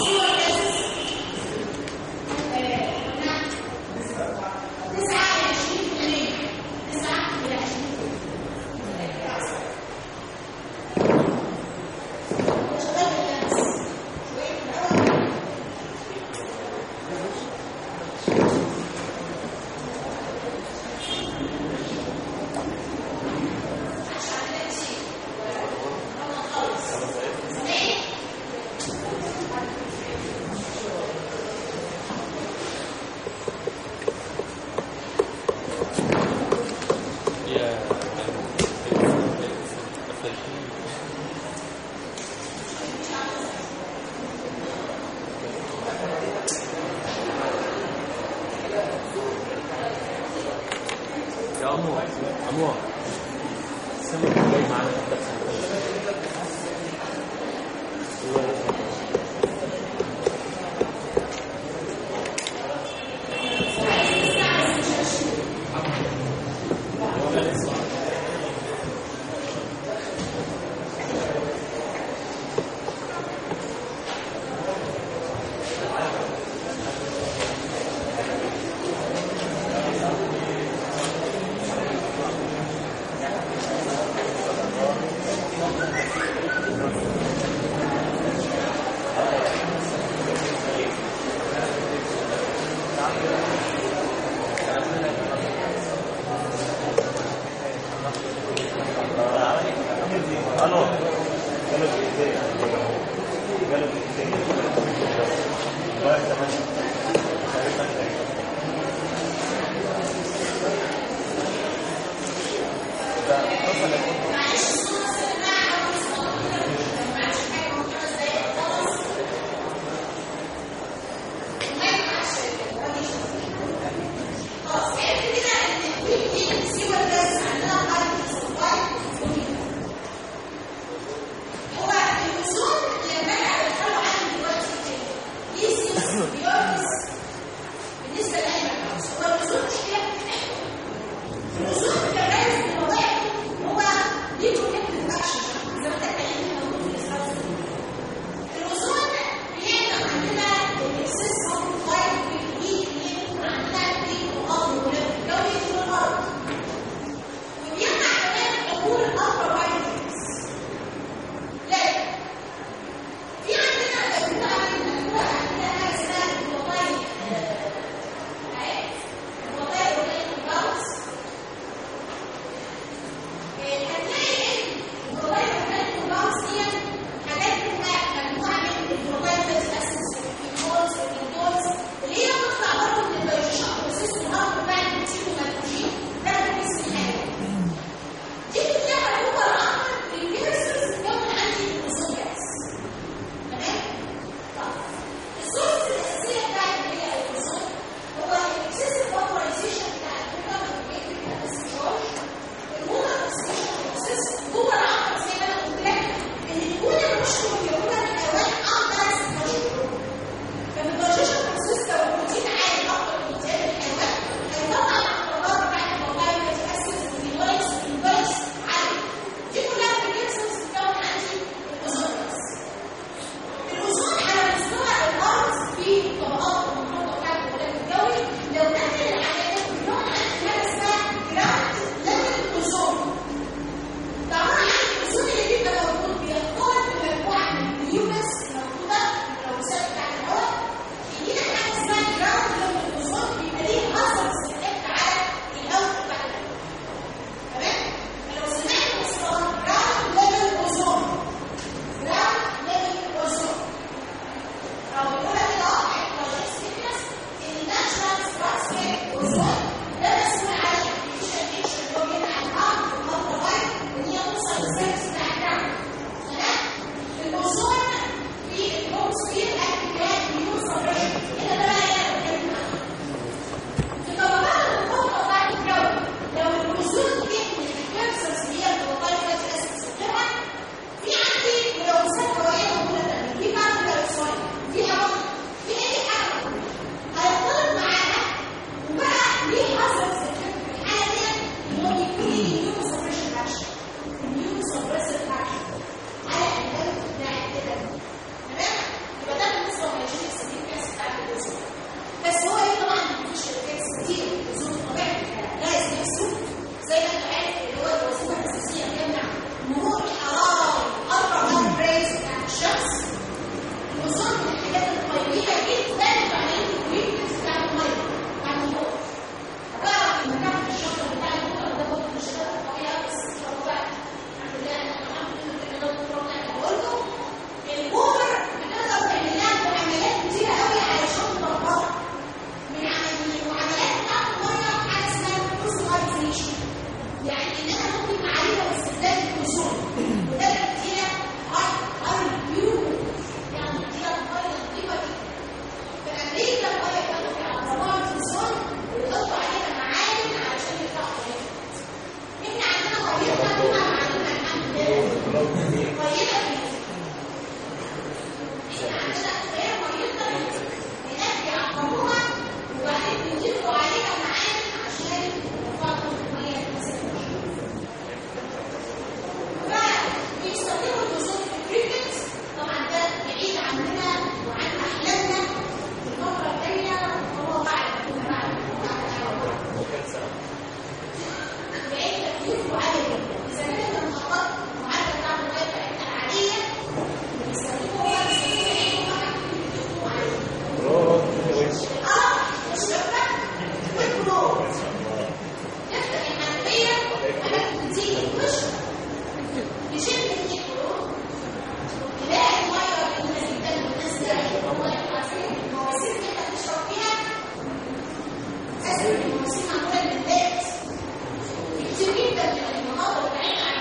كتير جدا من المناطق بتاعتنا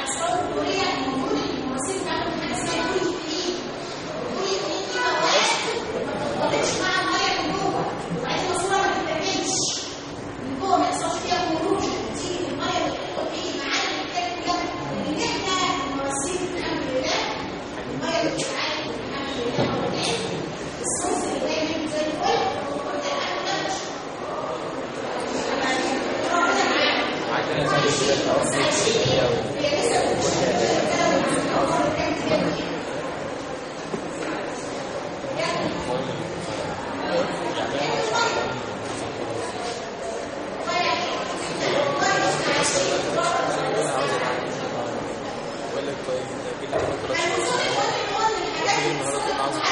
بقول لك طيب ده كده ما طلعش النهارده انا عاوز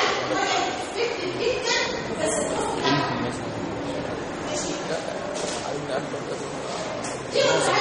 لا عايزين اكتر